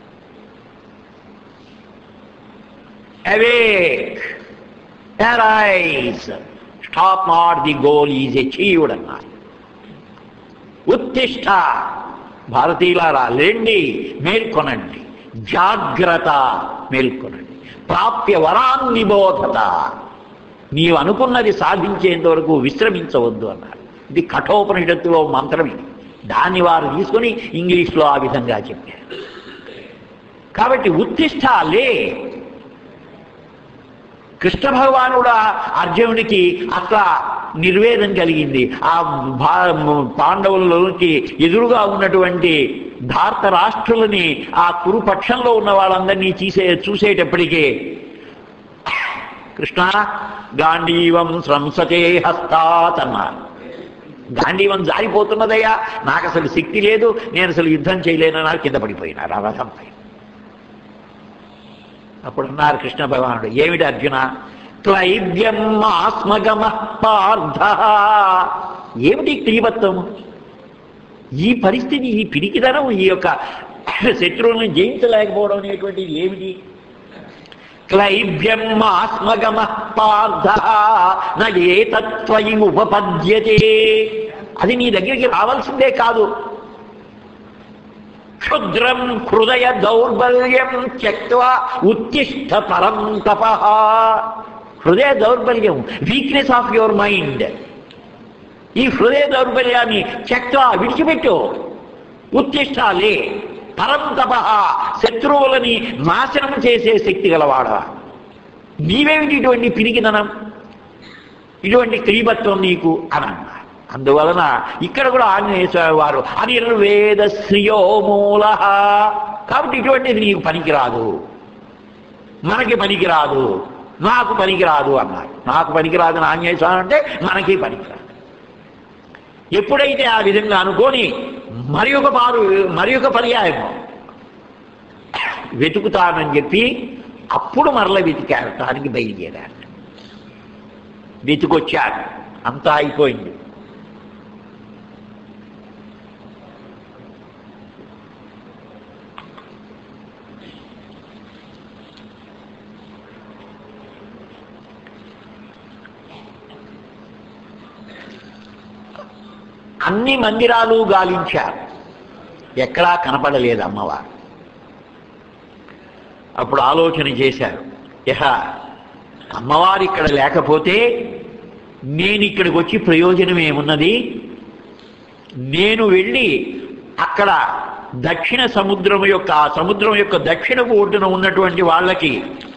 awake arise stop not the goal is achieved అన్నారు ఉత్తిష్ట భారతీయులారా లేండి మేల్కొనండి జాగ్రత్త మేల్కొనండి ప్రాప్య వరాన్ని బోధత నీవు అనుకున్నది సాధించేంత వరకు విశ్రమించవద్దు అన్నారు ఇది కఠోపనిషత్తులో మంత్రం ఇది దాన్ని వారు తీసుకొని ఇంగ్లీష్లో ఆ విధంగా చెప్పారు కాబట్టి ఉత్తిష్ట లే కృష్ణ భగవానుడు అర్జునుడికి అట్లా నిర్వేదం కలిగింది ఆ భా పాండవులలోకి ఎదురుగా ఉన్నటువంటి భారత రాష్ట్రులని ఆ కురుపక్షంలో ఉన్న వాళ్ళందరినీ చూసే చూసేటప్పటికీ కృష్ణ గాంధీవం స్రంసతే హస్తాత్ అన్నారు గాంధీవం జారిపోతున్నదయ్యా నాకు అసలు శక్తి లేదు నేను అసలు యుద్ధం చేయలేనన్నారు కింద పడిపోయినారు ఆ రథంపై అప్పుడు అన్నారు కృష్ణ భగవానుడు ఏమిటి అర్జున క్లైబ్యం ఆస్మగమ పార్థ ఏమిటి క్లీబత్వము ఈ పరిస్థితి ఈ పిరికిదనం ఈ యొక్క శత్రువులను జయించలేకపోవడం అనేటువంటిది ఏమిటి క్లైబ్యం ఆస్మగమ పార్థ నేతత్వయి ఉపపద్యతే అది నీ దగ్గరికి రావాల్సిందే కాదు క్షుద్రం హృదయ దౌర్బల్యం త్యక్వా ఉత్తిష్ట పరం తప హృదయ దౌర్బల్యం వీక్నెస్ ఆఫ్ యువర్ మైండ్ ఈ హృదయ దౌర్బల్యాన్ని త్యక్వా విడిచిపెట్టు ఉత్తిష్టాలే పరంతప శత్రువులని నాశనం చేసే శక్తి గలవాడవా నీవేమిటి ఇటువంటి పిరికిదనం ఇటువంటి క్రీబత్వం నీకు అని అన్నారు అందువలన ఇక్కడ కూడా ఆంజనేయ స్వామి వారు అనిర్వేద శ్రియోమూల కాబట్టి ఇటువంటిది నీకు పనికిరాదు మనకి పనికిరాదు నాకు పనికిరాదు అన్నారు నాకు పనికిరాదు అని ఆంజనేయ స్వామి అంటే మనకి పనికిరాదు ఎప్పుడైతే ఆ విధంగా అనుకొని మరి ఒక పారు మరి ఒక పర్యాయం వెతుకుతానని చెప్పి అప్పుడు మరల వెతికారు దానికి బయలుదేరారు వెతుకొచ్చారు అంతా అయిపోయింది అన్ని మందిరాలు గాలించారు ఎక్కడా కనపడలేదు అమ్మవారు అప్పుడు ఆలోచన చేశారు ఇహ అమ్మవారు ఇక్కడ లేకపోతే నేను ఇక్కడికి వచ్చి ప్రయోజనం ఏమున్నది నేను వెళ్ళి అక్కడ దక్షిణ సముద్రం యొక్క ఆ సముద్రం యొక్క దక్షిణపు ఒడ్డున ఉన్నటువంటి వాళ్ళకి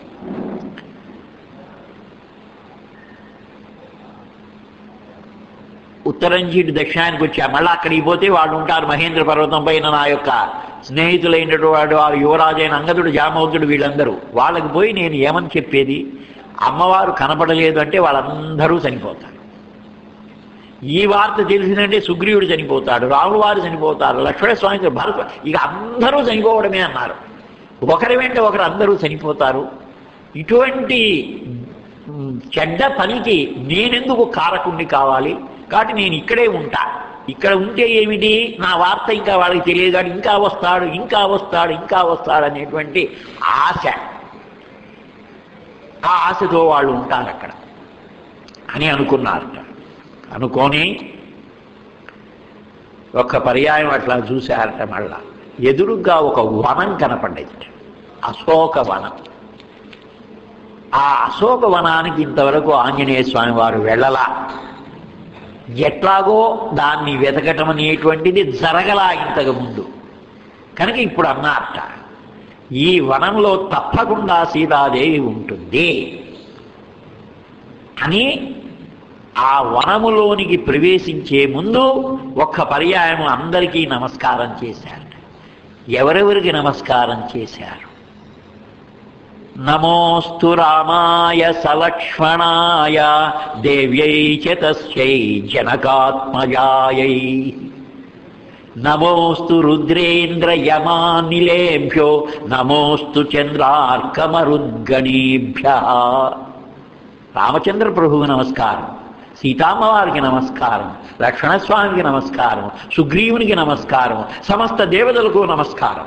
ఉత్తరం చీటి దక్షిణానికి వచ్చా మళ్ళీ అక్కడికి పోతే వాళ్ళు ఉంటారు మహేంద్ర పర్వతం పైన నా యొక్క స్నేహితులైనటువంటి వాడు యువరాజైన అంగదుడు జామవుతుడు వీళ్ళందరూ వాళ్ళకి పోయి నేను ఏమని చెప్పేది అమ్మవారు కనపడలేదు అంటే వాళ్ళందరూ చనిపోతారు ఈ వార్త తెలిసిందంటే సుగ్రీవుడు చనిపోతాడు రాముడు వారు చనిపోతారు లక్ష్మణస్వామి భరత ఇక అందరూ చనిపోవడమే అన్నారు ఒకరి వెంట ఒకరు అందరూ చనిపోతారు ఇటువంటి మ్, చెడ్డ పనికి నేనెందుకు కారకుణ్ణి కావాలి కాబట్టి నేను ఇక్కడే ఉంటా ఇక్కడ ఉంటే ఏమిటి నా వార్త ఇంకా వాళ్ళకి తెలియదు కానీ ఇంకా వస్తాడు ఇంకా వస్తాడు ఇంకా వస్తాడు అనేటువంటి ఆశ ఆ ఆశతో వాళ్ళు ఉంటారు అక్కడ అని అనుకున్నారట అనుకొని ఒక పర్యాయం అట్లా చూశారట మళ్ళా ఎదురుగా ఒక వనం కనపడ్డది అశోక వనం ఆ అశోక వనానికి ఇంతవరకు ఆంజనేయ స్వామి వారు వెళ్ళలా ఎట్లాగో దాన్ని వెతకటం అనేటువంటిది జరగలా ఇంతకు ముందు కనుక ఇప్పుడు అన్నారట ఈ వనంలో తప్పకుండా సీతాదేవి ఉంటుంది అని ఆ వనములోనికి ప్రవేశించే ముందు ఒక్క పర్యాయం అందరికీ నమస్కారం చేశారు ఎవరెవరికి నమస్కారం చేశారు నమోస్తు రామాయ సలక్ష్మణాయ దేవ్యై చ తస్యై జనకాత్మజాయై నమోస్తు రుద్రేంద్ర యమానిలేభ్యో నమోస్తు చంద్రార్కమరుద్గణీభ్య రామచంద్ర ప్రభువు నమస్కారం సీతామ్మవారికి నమస్కారం లక్ష్మణస్వామికి నమస్కారం సుగ్రీవునికి నమస్కారం సమస్త దేవతలకు నమస్కారం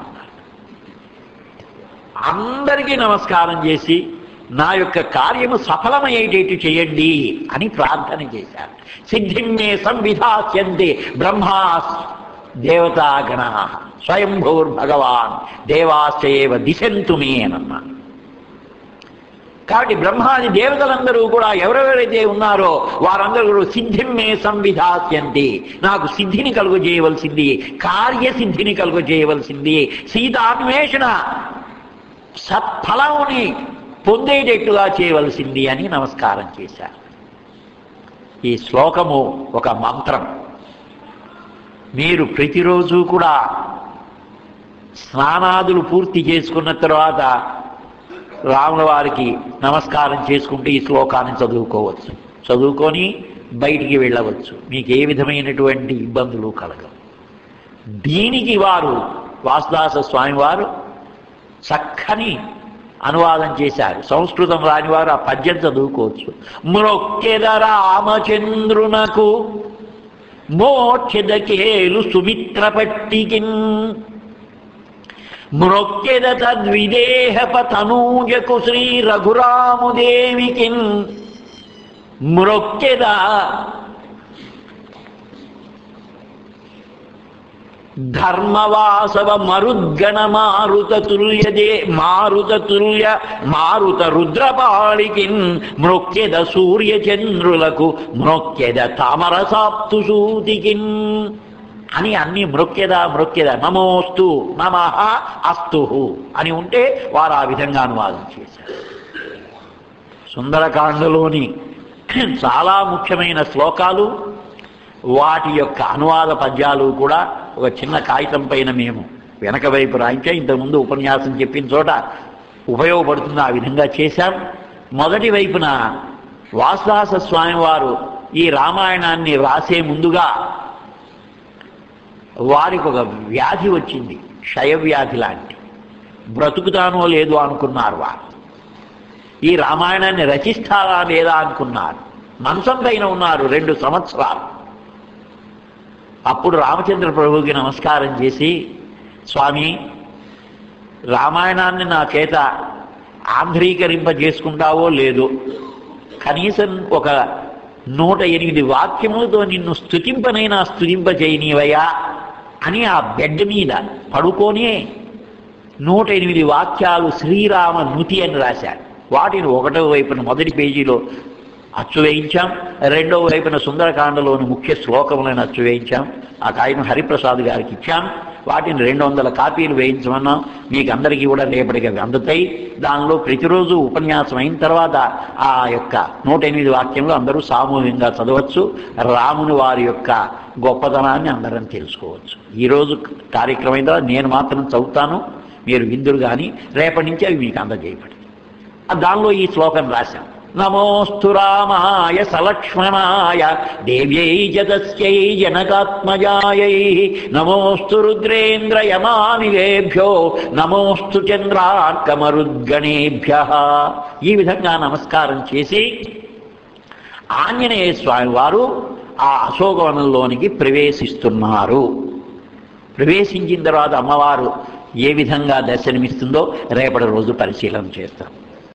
అందరికీ నమస్కారం చేసి నా యొక్క కార్యము సఫలమయ్యేటట్టు చేయండి అని ప్రార్థన చేశారు సిద్ధిం మే సంవిధాస్యంతే బ్రహ్మా దేవతాగణ స్వయంభూర్భగవాన్ దేవాశ్చయేవ దిశంతు మే అనన్నా కాబట్టి బ్రహ్మాది దేవతలందరూ కూడా ఎవరెవరైతే ఉన్నారో వారందరూ కూడా సిద్ధిం మే సంవిధాస్యంతి నాకు సిద్ధిని కలుగు చేయవలసింది కార్యసిద్ధిని కలుగు చేయవలసింది సీతాన్వేషణ సత్ఫలముని పొందేటట్టుగా చేయవలసింది అని నమస్కారం చేశారు ఈ శ్లోకము ఒక మంత్రం మీరు ప్రతిరోజు కూడా స్నానాదులు పూర్తి చేసుకున్న తర్వాత రాముల వారికి నమస్కారం చేసుకుంటే ఈ శ్లోకాన్ని చదువుకోవచ్చు చదువుకొని బయటికి వెళ్ళవచ్చు మీకు ఏ విధమైనటువంటి ఇబ్బందులు కలగవు దీనికి వారు వాసుదాస స్వామి వారు చక్కని అనువాదం చేశారు సంస్కృతం రాని వారు ఆ పద్యం చదువుకోవచ్చు మ్రొక్కెద రామచంద్రునకు మోక్షదకేలు సుమిత్ర పట్టికిన్ మ్రొక్కెద తద్విదేహప తనూజకు శ్రీ రఘురాముదేవికిన్ మ్రొక్కెద ధర్మవాసవ మరుద్గణ మారుత తుల్యదే మారుత తుల్య మారుత రుద్రపాళికిన్ మ్రొక్కెద సూర్యచంద్రులకు మ్రొక్కెద తామరసాప్తు సూతికిన్ అని అన్ని మృక్యద మృక్యద నమోస్తు నమ అస్తు అని ఉంటే వారు ఆ విధంగా అనువాదం చేశారు సుందరకాండలోని చాలా ముఖ్యమైన శ్లోకాలు వాటి యొక్క అనువాద పద్యాలు కూడా ఒక చిన్న కాగితం పైన మేము వెనక వైపు రాయించా ఇంతకుముందు ఉపన్యాసం చెప్పిన చోట ఉపయోగపడుతుంది ఆ విధంగా చేశాం మొదటి వైపున వాసుదాస స్వామి వారు ఈ రామాయణాన్ని రాసే ముందుగా వారికి ఒక వ్యాధి వచ్చింది క్షయవ్యాధి లాంటి బ్రతుకుతానో లేదో అనుకున్నారు వారు ఈ రామాయణాన్ని రచిస్తారా లేదా అనుకున్నారు మంచం పైన ఉన్నారు రెండు సంవత్సరాలు అప్పుడు రామచంద్ర ప్రభువుకి నమస్కారం చేసి స్వామి రామాయణాన్ని నా చేత ఆంధ్రీకరింపజేసుకుంటావో లేదో కనీసం ఒక నూట ఎనిమిది వాక్యములతో నిన్ను స్థుతింపనైనా స్థుతింపజేయనీవయ్యా అని ఆ బెడ్ మీద పడుకోనే నూట ఎనిమిది వాక్యాలు శ్రీరామ నుతి అని రాశారు వాటిని ఒకటో వైపున మొదటి పేజీలో అచ్చు వేయించాం రెండవ వైపున సుందరకాండలోని ముఖ్య శ్లోకములను అచ్చు వేయించాం ఆ కాగితం హరిప్రసాద్ గారికి ఇచ్చాం వాటిని రెండు వందల కాపీలు వేయించమన్నాం మీకు అందరికీ కూడా రేపటికి అవి అందుతాయి దానిలో ప్రతిరోజు ఉపన్యాసం అయిన తర్వాత ఆ యొక్క నూట ఎనిమిది వాక్యంలో అందరూ సామూహికంగా చదవచ్చు రాముని వారి యొక్క గొప్పతనాన్ని అందరం తెలుసుకోవచ్చు ఈరోజు కార్యక్రమం అయిన తర్వాత నేను మాత్రం చదువుతాను మీరు విందురు కానీ రేపటి నుంచి అవి మీకు అందజేయబడి దానిలో ఈ శ్లోకం రాశాం నమోస్తు రామాయ సలక్ష్మణాయ దేవ్యై జగస్యై జనకాత్మజాయై నమోస్తు రుద్రేంద్ర యమానివేభ్యో నమోస్తు చంద్రార్కమరుద్గణేభ్య ఈ విధంగా నమస్కారం చేసి ఆంజనేయ స్వామి వారు ఆ అశోకవనంలోనికి ప్రవేశిస్తున్నారు ప్రవేశించిన తర్వాత అమ్మవారు ఏ విధంగా దర్శనమిస్తుందో రేపటి రోజు పరిశీలన చేస్తాం